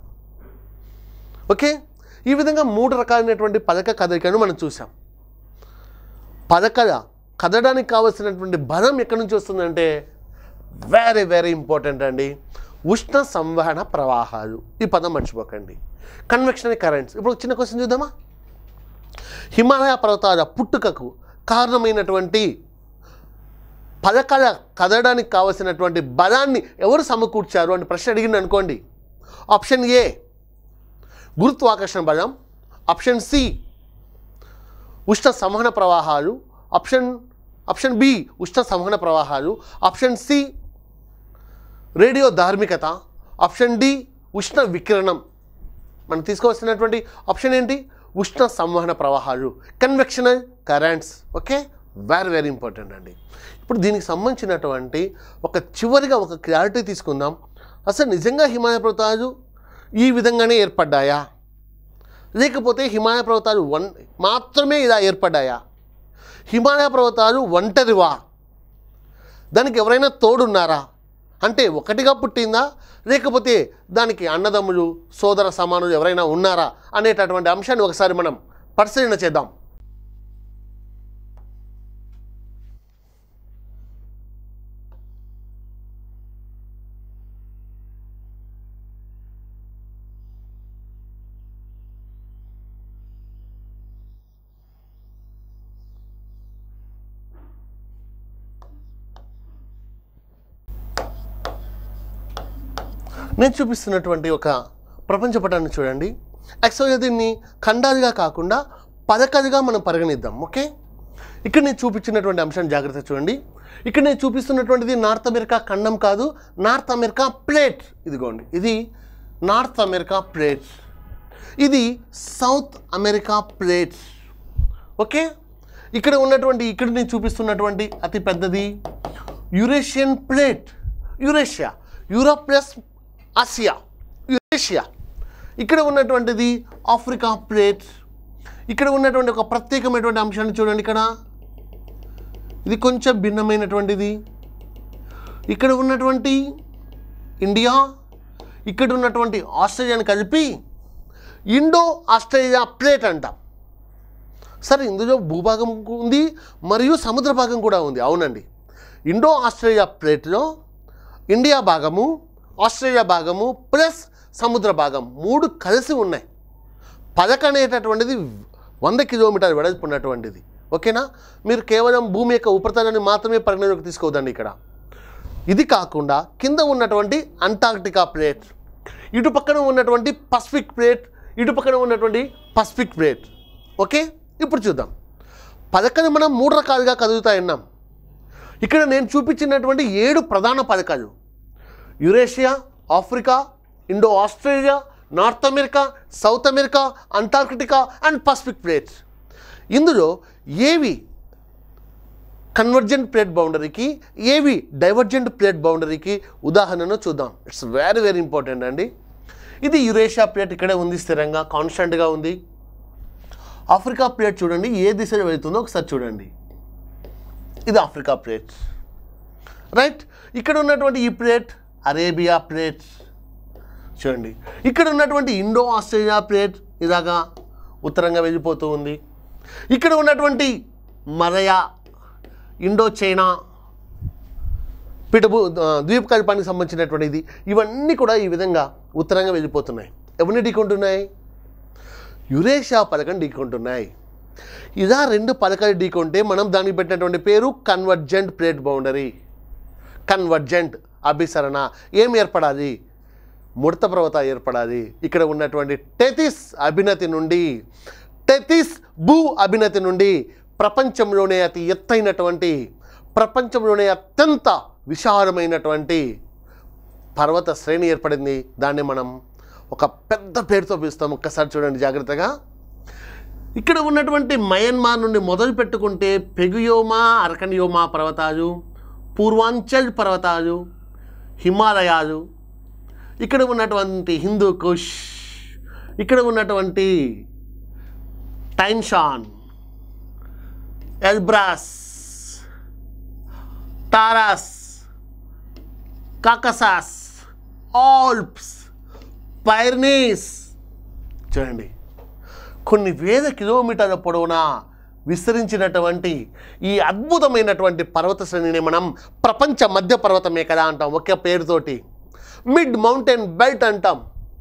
ఓకే ఈ విధంగా మూడు రకాలైనటువంటి పలక కదలికను మనం చూసాం పలకల కదడానికి కావలసినటువంటి బలం ఎక్కడి నుంచి వస్తుందంటే వెరీ వెరీ ఇంపార్టెంట్ అండి ఉష్ణ సంవహన ప్రవాహాలు ఈ పదం మర్చిపోకండి కన్వెక్షనరీ కరెంట్స్ ఇప్పుడు ఒక చిన్న క్వశ్చన్ చూద్దామా హిమాలయ పర్వతాల పుట్టుకకు కారణమైనటువంటి పథకాల కదడానికి కావలసినటువంటి బలాన్ని ఎవరు సమకూర్చారు అని ప్రశ్న అడిగింది అనుకోండి ఆప్షన్ ఏ గురుత్వాకర్షణ బలం ఆప్షన్ సి ఉష్ణ సంవహన ప్రవాహాలు ఆప్షన్ ఆప్షన్ బి ఉష్ణ సంవహన ప్రవాహాలు ఆప్షన్ సి రేడియో ధార్మికత ఆప్షన్ డి ఉష్ణ వికిరణం మనం తీసుకోవాల్సినటువంటి ఆప్షన్ ఏంటి ఉష్ణ సంవహన ప్రవాహాలు convectional currents okay very very important అండి ఇప్పుడు దీనికి సంబంధించినటువంటి ఒక చివరిగా ఒక క్లారిటీ తీసుకుందాం అసలు నిజంగా హిమాలయ పర్వతాలు ఈ విధంగానే ఏర్పడ్డాయా లేకపోతే హిమాలయ పర్వతాలు వన్ మాత్రమే ఇలా ఏర్పడ్డాయా హిమాలయ పర్వతాలు ఒంటరివా దానికి ఎవరైనా తోడున్నారా అంటే ఒకటిగా పుట్టిందా లేకపోతే దానికి అన్నదమ్ములు సోదర సమానులు ఎవరైనా ఉన్నారా అనేటటువంటి అంశాన్ని ఒకసారి మనం పరిశీలన చేద్దాం నేను చూపిస్తున్నటువంటి ఒక ప్రపంచ పటాన్ని చూడండి యాక్చువల్గా దీన్ని ఖండాలుగా కాకుండా పథకాలుగా మనం పరిగణిద్దాం ఓకే ఇక్కడ నేను చూపించినటువంటి అంశాన్ని జాగ్రత్త చూడండి ఇక్కడ నేను చూపిస్తున్నటువంటిది నార్త్ అమెరికా ఖండం కాదు నార్త్ అమెరికా ప్లేట్ ఇదిగోండి ఇది నార్త్ అమెరికా ప్లేట్ ఇది సౌత్ అమెరికా ప్లేట్ ఓకే ఇక్కడ ఉన్నటువంటి ఇక్కడ నేను చూపిస్తున్నటువంటి అతి పెద్దది Eurasian plate Eurasia Europe plus Asia Eurasia ఇక్కడ ఉన్నటువంటిది ఆఫ్రికా ప్లేట్ ఇక్కడ ఉన్నటువంటి ఒక ప్రత్యేకమైనటువంటి అంశాన్ని చూడండి ఇక్కడ ఇది కొంచెం భిన్నమైనటువంటిది ఇక్కడ ఉన్నటువంటి ఇండియా ఇక్కడ ఉన్నటువంటి ఆస్ట్రేలియాని కలిపి ఇండో ఆస్ట్రేలియా ప్లేట్ అంటాం సరే ఇందులో భూభాగం ఉంది మరియు సముద్ర భాగం కూడా ఉంది అవునండి ఇండో ఆస్ట్రేలియా ప్లేట్లో ఇండియా భాగము ఆస్ట్రేలియా భాగము ప్లస్ సముద్ర భాగం మూడు కలిసి ఉన్నాయి పదక అనేటటువంటిది వంద కిలోమీటర్ల వెడల్పు ఉన్నటువంటిది ఓకేనా మీరు కేవలం భూమి యొక్క ఉపరితలాన్ని మాత్రమే పరిగణలోకి తీసుకోవద్దండి ఇక్కడ ఇది కాకుండా కింద ఉన్నటువంటి అంటార్క్టికా ప్లేట్ ఇటు పక్కన ఉన్నటువంటి పసిఫిక్ ప్లేట్ ఇటు పక్కన ఉన్నటువంటి పసిఫిక్ ప్లేట్ ఓకే ఇప్పుడు చూద్దాం పథకాలు మనం మూడు రకాలుగా కదులుతాయన్నాం ఇక్కడ నేను చూపించినటువంటి ఏడు ప్రధాన పథకాలు Eurasia Africa Indo Australia North America South America Antarctica and Pacific plates ఇందులో ఏవి కన్వర్జెంట్ ప్లేట్ బౌండరీకి ఏవి డైవర్జెంట్ ప్లేట్ బౌండరీకి ఉదాహరణను చూద్దాం ఇట్స్ వెరీ వెరీ ఇంపార్టెంట్ అండి ఇది యురేషియా ప్లేట్ ఇక్కడే ఉంది స్థిరంగా కాన్స్టెంట్గా ఉంది ఆఫ్రికా ప్లేట్ చూడండి ఏ దిశలో వెళ్తుందో ఒకసారి చూడండి ఇది ఆఫ్రికా ప్లేట్ రైట్ ఇక్కడ ఉన్నటువంటి ఈ ప్లేట్ అరేబియా ప్లేట్ చూడండి ఇక్కడ ఉన్నటువంటి ఇండో ఆస్ట్రేలియా ప్లేట్ ఇలాగా ఉత్తరంగా వెళ్ళిపోతూ ఉంది ఇక్కడ ఉన్నటువంటి మలయా ఇండో చైనా పిటబు ద్వీపకల్పానికి సంబంధించినటువంటిది ఇవన్నీ కూడా ఈ విధంగా ఉత్తరంగా వెళ్ళిపోతున్నాయి ఎవరిని ఢీకొంటున్నాయి యురేషియా పలకం ఢీకొంటున్నాయి ఇలా రెండు పలకలు ఢీకొంటే మనం దానికి పెట్టినటువంటి పేరు కన్వర్జెంట్ ప్లేట్ బౌండరీ కన్వర్జెంట్ అభిసరణ ఏం ఏర్పడాలి ముడత పర్వత ఏర్పడాలి ఇక్కడ ఉన్నటువంటి టెతిస్ అభినతి నుండి టెతిస్ భూ అభినతి నుండి ప్రపంచంలోనే అతి ఎత్తైనటువంటి ప్రపంచంలోనే అత్యంత విశాలమైనటువంటి పర్వత శ్రేణి ఏర్పడింది దాన్ని మనం ఒక పెద్ద పేరుతో పిలుస్తాం ఒక్కసారి చూడండి జాగ్రత్తగా ఇక్కడ ఉన్నటువంటి మయన్మార్ నుండి మొదలు పెట్టుకుంటే పెగుయోమా అరకనియోమా పర్వతాలు పూర్వాంచల్ పర్వతాలు హిమాలయాలు ఇక్కడ ఉన్నటువంటి హిందూ కుష్ ఇక్కడ ఉన్నటువంటి టైన్షాన్ ఎల్బ్రాస్ టారాస్ కాకసాస్ ఆల్ప్స్ పైర్నీస్ చూడండి కొన్ని వేల కిలోమీటర్ల పొడవునా విస్తరించినటువంటి ఈ అద్భుతమైనటువంటి పర్వత శ్రేణిని మనం ప్రపంచ మధ్య పర్వతమే కదా అంటాం ఒకే పేరుతోటి మిడ్ మౌంటైన్ బెల్ట్ అంటాం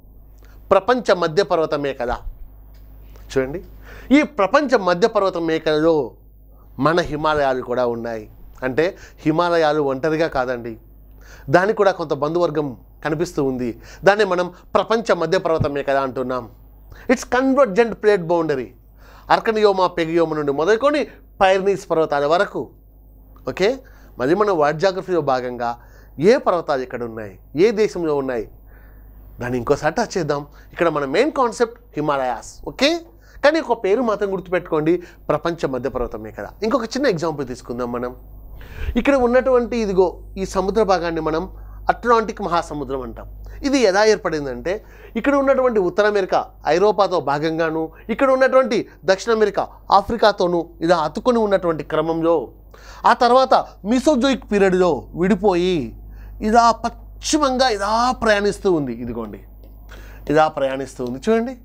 ప్రపంచ మధ్య పర్వతమే కదా చూడండి ఈ ప్రపంచ మధ్య పర్వత మేకలలో మన హిమాలయాలు కూడా ఉన్నాయి అంటే హిమాలయాలు ఒంటరిగా కాదండి దానికి కూడా కొంత బంధువర్గం కనిపిస్తూ ఉంది దాన్ని మనం ప్రపంచ మధ్య పర్వతమే కదా అంటున్నాం it's convergent plate boundary Arakan Yoma Pegu Yoma నుండి మొదలుకొని పైర్నీస్ పర్వతాల వరకు ఓకే మరి మన వర్డ్ జాగ్రఫీలో భాగంగా ఏ పర్వతాలు ఇక్కడ ఉన్నాయి ఏ దేశంలో ఉన్నాయి దాన్ని ఇంకోసారి టచ్ చేద్దాం ఇక్కడ మన మెయిన్ కాన్సెప్ట్ హిమాలయాస్ ఓకే కానీ ఒక పేరు మాత్రం గుర్తుపెట్టుకోండి ప్రపంచ మధ్య పర్వతమే కదా ఇంకొక చిన్న ఎగ్జాంపుల్ తీసుకుందాం మనం ఇక్కడ ఉన్నటువంటి ఇదిగో ఈ సముద్ర భాగాన్ని మనం అట్లాంటిక్ మహాసముద్రం అంటాం ఇది ఎలా ఏర్పడిందంటే ఇక్కడ ఉన్నటువంటి ఉత్తర అమెరికా ఐరోపాతో భాగంగాను ఇక్కడ ఉన్నటువంటి దక్షిణ అమెరికా ఆఫ్రికాతోనూ ఇలా అతుకొని ఉన్నటువంటి క్రమంలో ఆ తర్వాత మిసోజోయిక్ పీరియడ్లో విడిపోయి ఇలా పశ్చిమంగా ఇలా ప్రయాణిస్తూ ఉంది ఇదిగోండి ఇలా ప్రయాణిస్తూ ఉంది చూడండి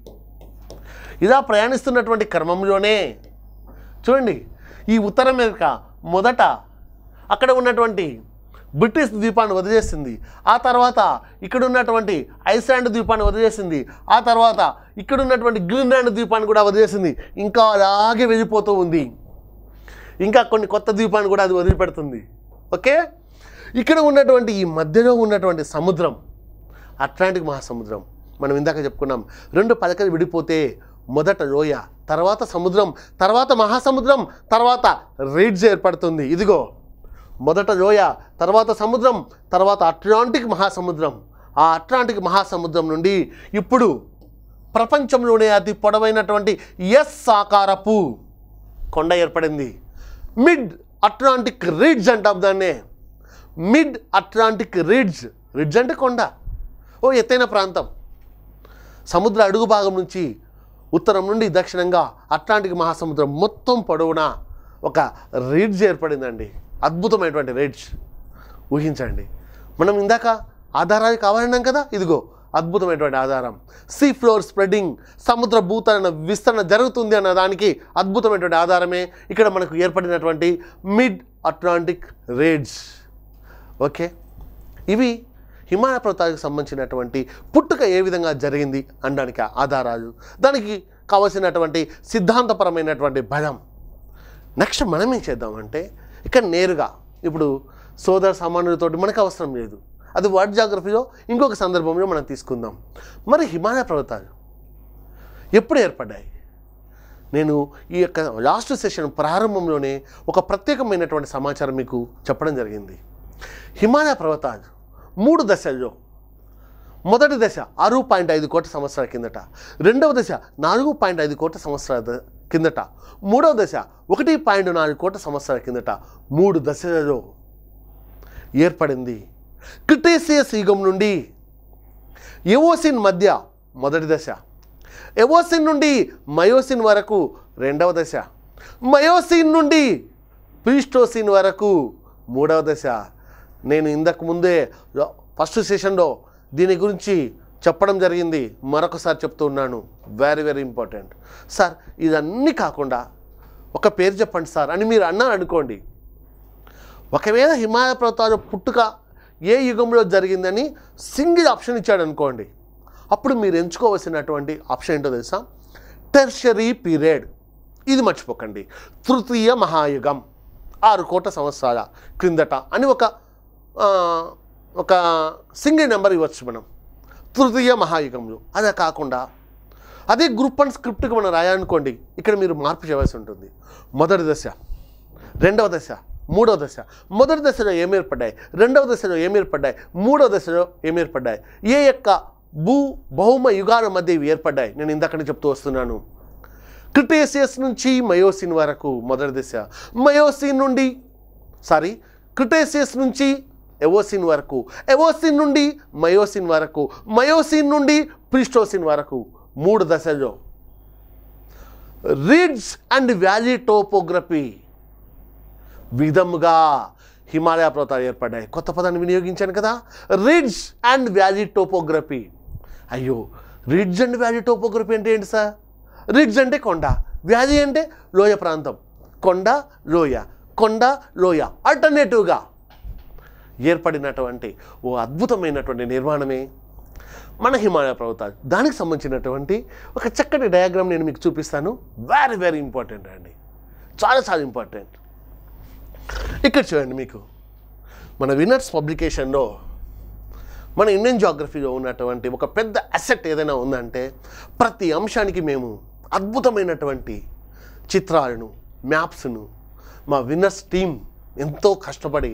ఇలా ప్రయాణిస్తున్నటువంటి క్రమంలోనే చూడండి ఈ ఉత్తర అమెరికా మొదట అక్కడ ఉన్నటువంటి బ్రిటిష్ ద్వీపాన్ని వదిలేసింది ఆ తర్వాత ఇక్కడ ఉన్నటువంటి ఐస్లాండ్ ద్వీపాన్ని వదిలేసింది ఆ తర్వాత ఇక్కడ ఉన్నటువంటి గ్రీన్లాండ్ ద్వీపాన్ని కూడా వదిలేసింది ఇంకా అలాగే వెళ్ళిపోతూ ఉంది ఇంకా కొన్ని కొత్త ద్వీపాన్ని కూడా అది వదిలిపెడుతుంది ఓకే ఇక్కడ ఉన్నటువంటి ఈ మధ్యలో ఉన్నటువంటి సముద్రం అట్లాంటిక్ మహాసముద్రం మనం ఇందాక చెప్పుకున్నాం రెండు పలకలు విడిపోతే మొదట లోయ తర్వాత సముద్రం తర్వాత మహాసముద్రం తర్వాత రీడ్స్ ఏర్పడుతుంది ఇదిగో మొదట లోయ తర్వాత సముద్రం తర్వాత అట్లాంటిక్ మహాసముద్రం ఆ అట్లాంటిక్ మహాసముద్రం నుండి ఇప్పుడు ప్రపంచంలోనే అతి పొడవైనటువంటి ఎస్ ఆకారపు కొండ ఏర్పడింది మిడ్ అట్లాంటిక్ రిడ్జ్ అంటాం దాన్నే మిడ్ అట్లాంటిక్ రిడ్జ్ రిడ్జ్ అంటే కొండ ఓ ఎత్తైన ప్రాంతం సముద్ర అడుగు భాగం నుంచి ఉత్తరం నుండి దక్షిణంగా అట్లాంటిక్ మహాసముద్రం మొత్తం పొడవునా ఒక రిడ్జ్ ఏర్పడిందండి అద్భుతమైనటువంటి రిడ్జ్ ఊహించండి మనం ఇందాక ఆధారాలు కావాలన్నాం కదా ఇదిగో అద్భుతమైనటువంటి ఆధారం సీ ఫ్లోర్ స్ప్రెడింగ్ సముద్ర భూతలన విస్తరణ జరుగుతుంది అన్న దానికి అద్భుతమైనటువంటి ఆధారమే ఇక్కడ మనకు ఏర్పడినటువంటి మిడ్ అట్లాంటిక్ రేడ్స్ ఓకే ఇవి హిమాలయ పర్వతాలకు సంబంధించినటువంటి పుట్టుక ఏ విధంగా జరిగింది అనడానికి ఆధారాలు దానికి కావలసినటువంటి సిద్ధాంతపరమైనటువంటి బలం నెక్స్ట్ మనం ఏం చేద్దామంటే ఇక్కడ నేరుగా ఇప్పుడు సోదర సామాన్యులతోటి మనకు అవసరం లేదు అది వర్డ్ జాగ్రఫీలో ఇంకొక సందర్భంలో మనం తీసుకుందాం మరి హిమాలయ పర్వతాలు ఎప్పుడు ఏర్పడ్డాయి నేను ఈ యొక్క లాస్ట్ సెషన్ ప్రారంభంలోనే ఒక ప్రత్యేకమైనటువంటి సమాచారం మీకు చెప్పడం జరిగింది హిమాలయ పర్వతాలు మూడు దశల్లో మొదటి దశ ఆరు పాయింట్ ఐదు కోట్ల సంవత్సరాల కిందట రెండవ దశ నాలుగు పాయింట్ ఐదు కోట్ల సంవత్సరాల ద- కిందట మూడవ దశ ఒకటి పాయింట్ నాలుగు కోట్ల సంవత్సరాల కిందట మూడు దశలలో ఏర్పడింది క్రిటేసియస్ యుగం నుండి ఎవోసిన్ మధ్య మొదటి దశ ఎవోసిన్ నుండి మయోసిన్ వరకు రెండవ దశ మయోసిన్ నుండి ప్రీస్టోసిన్ వరకు మూడవ దశ నేను ఇంతకు ముందే లో- ఫస్ట్ సెషన్లో దీని గురించి చెప్పడం జరిగింది మరొకసారి చెప్తూ ఉన్నాను వెరీ వెరీ ఇంపార్టెంట్ సార్ ఇదన్నీ కాకుండా ఒక పేరు చెప్పండి సార్ అని మీరు అన్నారు అనుకోండి ఒకవేళ హిమాలయ పర్వతాలు పుట్టుక ఏ యుగంలో జరిగిందని సింగిల్ ఆప్షన్ ఇచ్చాడు అనుకోండి అప్పుడు మీరు ఎంచుకోవాల్సినటువంటి ఆప్షన్ ఏంటో తెలుసా టెర్షరీ పీరియడ్ ఇది మర్చిపోకండి తృతీయ మహాయుగం ఆరు కోట్ల సంవత్సరాల క్రిందట అని ఒక ఆ, ఒక సింగిల్ నెంబర్ ఇవ్వచ్చు మనం తృతీయ మహాయుగంలో అదే కాకుండా అదే గ్రూప్ అండ్ స్క్రిప్ట్కి మనం రాయాలనుకోండి ఇక్కడ మీరు మార్పు చేయవలసి ఉంటుంది మొదటి దశ రెండవ దశ మూడవ దశ మొదటి దశలో ఏమి ఏర్పడ్డాయి రెండవ దశలో ఏమి ఏర్పడ్డాయి మూడవ దశలో ఏమి ఏర్పడ్డాయి ఏ యొక్క భూ బహుమ యుగాల మధ్య ఇవి ఏర్పడ్డాయి నేను ఇందాకనే చెప్తూ వస్తున్నాను క్రిటేసియస్ నుంచి మయోసిన్ వరకు మొదటి దశ మయోసిన్ నుండి సారీ క్రిటేసియస్ నుంచి ఎవోసిన్ వరకు ఎవోసిన్ నుండి మయోసిన్ వరకు మయోసిన్ నుండి ప్రిస్టోసిన్ వరకు మూడు దశల్లో రిడ్జ్ అండ్ వ్యాలీ టోపోగ్రఫీ విధముగా హిమాలయ పర్వతాలు ఏర్పడ్డాయి కొత్త పదాన్ని వినియోగించాను కదా రిడ్జ్ అండ్ వ్యాలీ టోపోగ్రఫీ అయ్యో రిడ్జ్ అండ్ వ్యాలీ టోపోగ్రఫీ అంటే ఏంటి సార్ రిడ్జ్ అంటే కొండ వ్యాలీ అంటే లోయ ప్రాంతం కొండ లోయ కొండ లోయ ఆల్టర్నేటివ్గా ఏర్పడినటువంటి ఓ అద్భుతమైనటువంటి నిర్మాణమే మన హిమాలయ పర్వతాలు దానికి సంబంధించినటువంటి ఒక చక్కటి డయాగ్రామ్ నేను మీకు చూపిస్తాను వెరీ వెరీ ఇంపార్టెంట్ అండి చాలా చాలా ఇంపార్టెంట్ ఇక్కడ చూడండి మీకు మన వినర్స్ పబ్లికేషన్లో మన ఇండియన్ జాగ్రఫీలో ఉన్నటువంటి ఒక పెద్ద అసెట్ ఏదైనా ఉందంటే ప్రతి అంశానికి మేము అద్భుతమైనటువంటి చిత్రాలను మ్యాప్స్ను మా విన్నర్స్ టీం ఎంతో కష్టపడి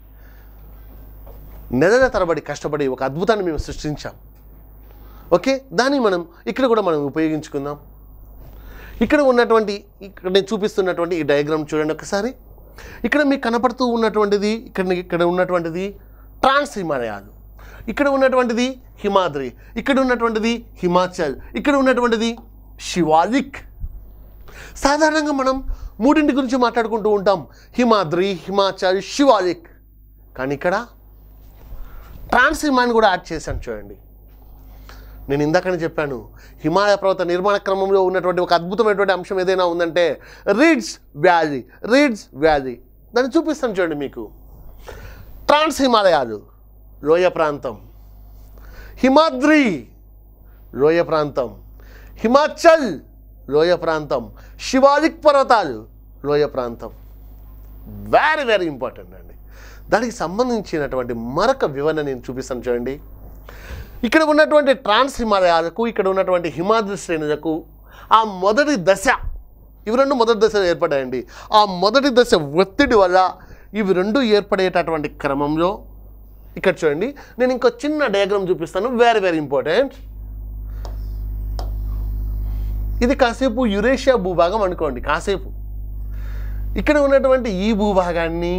నెలల తరబడి కష్టపడి ఒక అద్భుతాన్ని మేము సృష్టించాం ఓకే దాన్ని మనం ఇక్కడ కూడా మనం ఉపయోగించుకుందాం ఇక్కడ ఉన్నటువంటి ఇక్కడ నేను చూపిస్తున్నటువంటి ఈ డయాగ్రామ్ చూడండి ఒకసారి ఇక్కడ మీకు కనపడుతూ ఉన్నటువంటిది ఇక్కడ ఇక్కడ ఉన్నటువంటిది ట్రాన్స్ హిమాలయాలు ఇక్కడ ఉన్నటువంటిది హిమాద్రి ఇక్కడ ఉన్నటువంటిది హిమాచల్ ఇక్కడ ఉన్నటువంటిది శివాలిక్ సాధారణంగా మనం మూడింటి గురించి మాట్లాడుకుంటూ ఉంటాం హిమాద్రి హిమాచల్ శివాలిక్ కానీ ఇక్కడ ట్రాన్స్ హిమాని కూడా యాడ్ చేశాను చూడండి నేను ఇందాకనే చెప్పాను హిమాలయ పర్వత నిర్మాణ క్రమంలో ఉన్నటువంటి ఒక అద్భుతమైనటువంటి అంశం ఏదైనా ఉందంటే రీడ్స్ వ్యాలీ రీడ్స్ వ్యాలీ దాన్ని చూపిస్తాను చూడండి మీకు ట్రాన్స్ హిమాలయాలు లోయ ప్రాంతం హిమాద్రి లోయ ప్రాంతం హిమాచల్ లోయ ప్రాంతం శివాలిక్ పర్వతాలు లోయ ప్రాంతం వెరీ వెరీ ఇంపార్టెంట్ అండి దానికి సంబంధించినటువంటి మరొక వివరణ నేను చూపిస్తాను చూడండి ఇక్కడ ఉన్నటువంటి ట్రాన్స్ హిమాలయాలకు ఇక్కడ ఉన్నటువంటి హిమాద్రి శ్రేణులకు ఆ మొదటి దశ ఇవి రెండు మొదటి దశలు ఏర్పడాయండి ఆ మొదటి దశ ఒత్తిడి వల్ల ఇవి రెండు ఏర్పడేటటువంటి క్రమంలో ఇక్కడ చూడండి నేను ఇంకో చిన్న డయాగ్రామ్ చూపిస్తాను వెరీ వెరీ ఇంపార్టెంట్ ఇది కాసేపు యురేషియా భూభాగం అనుకోండి కాసేపు ఇక్కడ ఉన్నటువంటి ఈ భూభాగాన్ని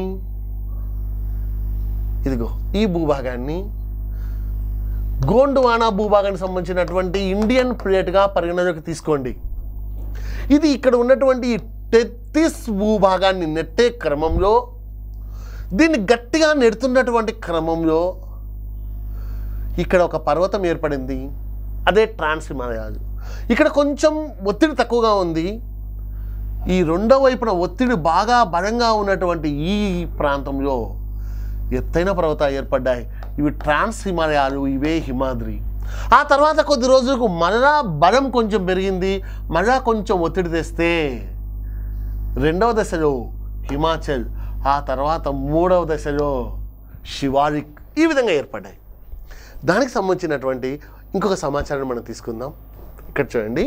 ఇదిగో ఈ భూభాగాన్ని గోండువానా భూభాగానికి సంబంధించినటువంటి ఇండియన్ ప్లేట్గా పరిగణలోకి తీసుకోండి ఇది ఇక్కడ ఉన్నటువంటి ఈ టెత్తిస్ భూభాగాన్ని నెట్టే క్రమంలో దీన్ని గట్టిగా నెడుతున్నటువంటి క్రమంలో ఇక్కడ ఒక పర్వతం ఏర్పడింది అదే ట్రాన్స్ హిమాలయాలు ఇక్కడ కొంచెం ఒత్తిడి తక్కువగా ఉంది ఈ రెండో వైపున ఒత్తిడి బాగా బలంగా ఉన్నటువంటి ఈ ప్రాంతంలో ఎత్తైన పర్వతాలు ఏర్పడ్డాయి ఇవి ట్రాన్స్ హిమాలయాలు ఇవే హిమాద్రి ఆ తర్వాత కొద్ది రోజులకు మళ్ళా బలం కొంచెం పెరిగింది మళ్ళా కొంచెం ఒత్తిడి తెస్తే రెండవ దశలో హిమాచల్ ఆ తర్వాత మూడవ దశలో శివాలిక్ ఈ విధంగా ఏర్పడ్డాయి దానికి సంబంధించినటువంటి ఇంకొక సమాచారం మనం తీసుకుందాం ఇక్కడ చూడండి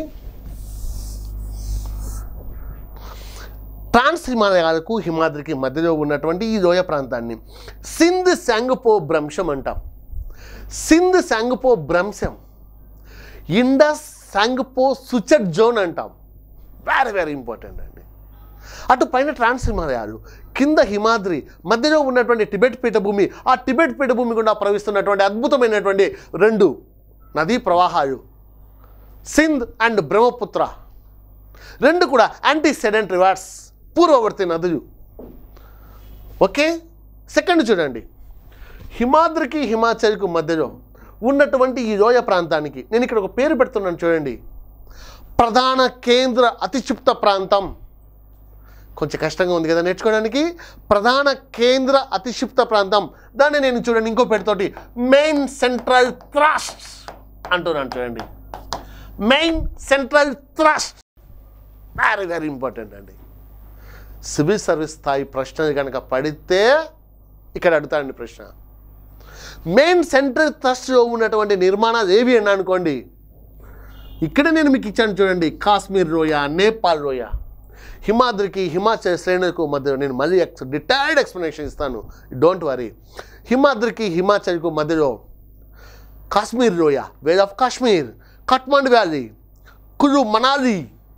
ట్రాన్స్ హిమాలయాలకు హిమాద్రికి మధ్యలో ఉన్నటువంటి ఈ లోయ ప్రాంతాన్ని సింధ్ శాంగుపో భ్రంశం అంటాం సింధ్ శాంగుపో భ్రంశం ఇండస్ శాంగుపో సుచట్ జోన్ అంటాం వెరీ వెరీ ఇంపార్టెంట్ అండి అటు పైన ట్రాన్స్ హిమాలయాలు కింద హిమాద్రి మధ్యలో ఉన్నటువంటి టిబెట్ పీఠభూమి ఆ టిబెట్ పీఠభూమి గుండా ప్రవహిస్తున్నటువంటి అద్భుతమైనటువంటి రెండు నదీ ప్రవాహాలు సింధ్ అండ్ బ్రహ్మపుత్ర రెండు కూడా యాంటీ సెడెంట్ రివార్డ్స్ పూర్వవర్తి నదులు ఓకే సెకండ్ చూడండి హిమాద్రికి హిమాచల్కు మధ్యలో ఉన్నటువంటి ఈ లోయ ప్రాంతానికి నేను ఇక్కడ ఒక పేరు పెడుతున్నాను చూడండి ప్రధాన కేంద్ర అతిక్షిప్త ప్రాంతం కొంచెం కష్టంగా ఉంది కదా నేర్చుకోవడానికి ప్రధాన కేంద్ర అతిక్షిప్త ప్రాంతం దాన్ని నేను చూడండి ఇంకో పేరుతోటి మెయిన్ సెంట్రల్ థ్రస్ట్ అంటున్నాను చూడండి main central thrust very very important అండి సివిల్ సర్వీస్ స్థాయి ప్రశ్న కనుక పడితే ఇక్కడ అడుగుతానండి ప్రశ్న మెయిన్ సెంట్రల్ థ్రస్ట్లో ఉన్నటువంటి నిర్మాణాలు ఏవి అని అనుకోండి ఇక్కడ నేను మీకు ఇచ్చాను చూడండి కాశ్మీర్ లోయ నేపాల్ లోయ హిమాద్రికి హిమాచల్ శ్రేణులకు మధ్య నేను మళ్ళీ ఎక్స్ డిటైల్డ్ ఎక్స్ప్లెనేషన్ ఇస్తాను డోంట్ వరీ హిమాద్రికి హిమాచల్కు మధ్యలో కాశ్మీర్ లోయ vale of Kashmir Kathmandu valley Kullu Manali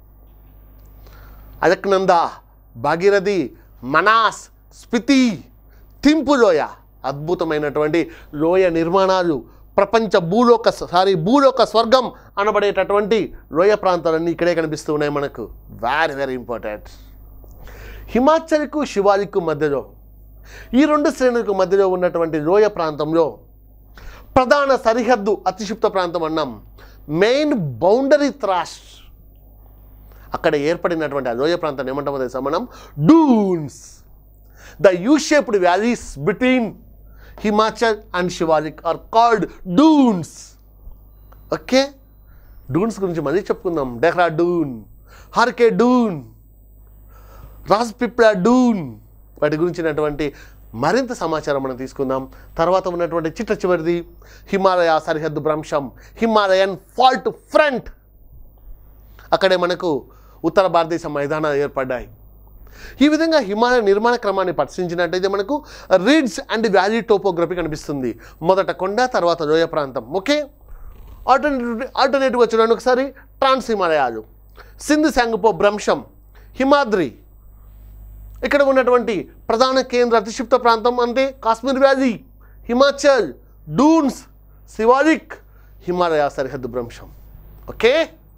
Alaknanda Bhagirathi Manas Spiti Thimphu లోయ అద్భుతమైనటువంటి లోయ నిర్మాణాలు ప్రపంచ భూలోక సారీ భూలోక స్వర్గం అనబడేటటువంటి లోయ ప్రాంతాలన్నీ ఇక్కడే కనిపిస్తూ ఉన్నాయి మనకు వెరీ వెరీ ఇంపార్టెంట్ హిమాచల్కు శివాలికు మధ్యలో ఈ రెండు శ్రేణులకు మధ్యలో ఉన్నటువంటి లోయ ప్రాంతంలో ప్రధాన సరిహద్దు అతిక్షిప్త ప్రాంతం అన్నాం మెయిన్ బౌండరీ త్రాష్ అక్కడ ఏర్పడినటువంటి ఆ లోయ ప్రాంతాన్ని ఏమంటామో తెలుసా మనం doons the U shaped valleys between Himachal and Shivalik are called doons okay doons గురించి మళ్ళీ చెప్పుకుందాం డెహ్రా డూన్ హార్కే డూన్ రాజ్ పిప్లా డూన్ వాటి గురించినటువంటి మరింత సమాచారం మనం తీసుకుందాం తర్వాత ఉన్నటువంటి చిట్ట చివరిది హిమాలయ సరిహద్దు భ్రంశం హిమాలయన్ ఫాల్ట్ ఫ్రంట్ అక్కడే మనకు ఉత్తర భారతదేశ మైదానాలు ఏర్పడ్డాయి ఈ విధంగా హిమాలయ నిర్మాణ క్రమాన్ని పరిశీలించినట్టయితే మనకు రిడ్స్ అండ్ వ్యాలీ టోపోగ్రఫీ కనిపిస్తుంది మొదట కొండ తర్వాత లోయ ప్రాంతం ఓకే ఆల్టర్నేటివ్ ఆల్టర్నేటివ్గా చూడండి ఒకసారి ట్రాన్స్ హిమాలయాలు సింధు శాంగుపో భ్రంశం హిమాద్రి ఇక్కడ ఉన్నటువంటి ప్రధాన కేంద్ర అతిక్షిప్త ప్రాంతం అంటే కాశ్మీర్ వ్యాలీ హిమాచల్ డూన్స్ శివాలిక్ హిమాలయ సరిహద్దు భ్రంశం ఓకే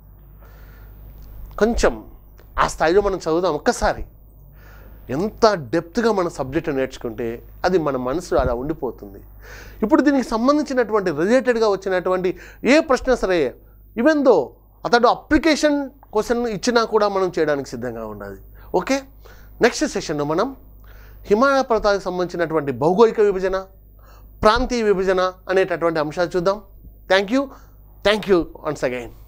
కొంచెం ఆ స్థాయిలో మనం చదువుదాం ఒక్కసారి ఎంత డెప్త్గా మన సబ్జెక్ట్ నేర్చుకుంటే అది మన మనసు అలా ఉండిపోతుంది ఇప్పుడు దీనికి సంబంధించినటువంటి రిలేటెడ్గా వచ్చినటువంటి ఏ ప్రశ్న సరే ఈవెన్ దో అతడు అప్లికేషన్ క్వశ్చన్ ఇచ్చినా కూడా మనం చేయడానికి సిద్ధంగా ఉండాలి ఓకే నెక్స్ట్ సెషన్లో మనం హిమాలయ పర్వతాలకు సంబంధించినటువంటి భౌగోళిక విభజన ప్రాంతీయ విభజన అనేటటువంటి అంశాలు చూద్దాం thank you thank you once again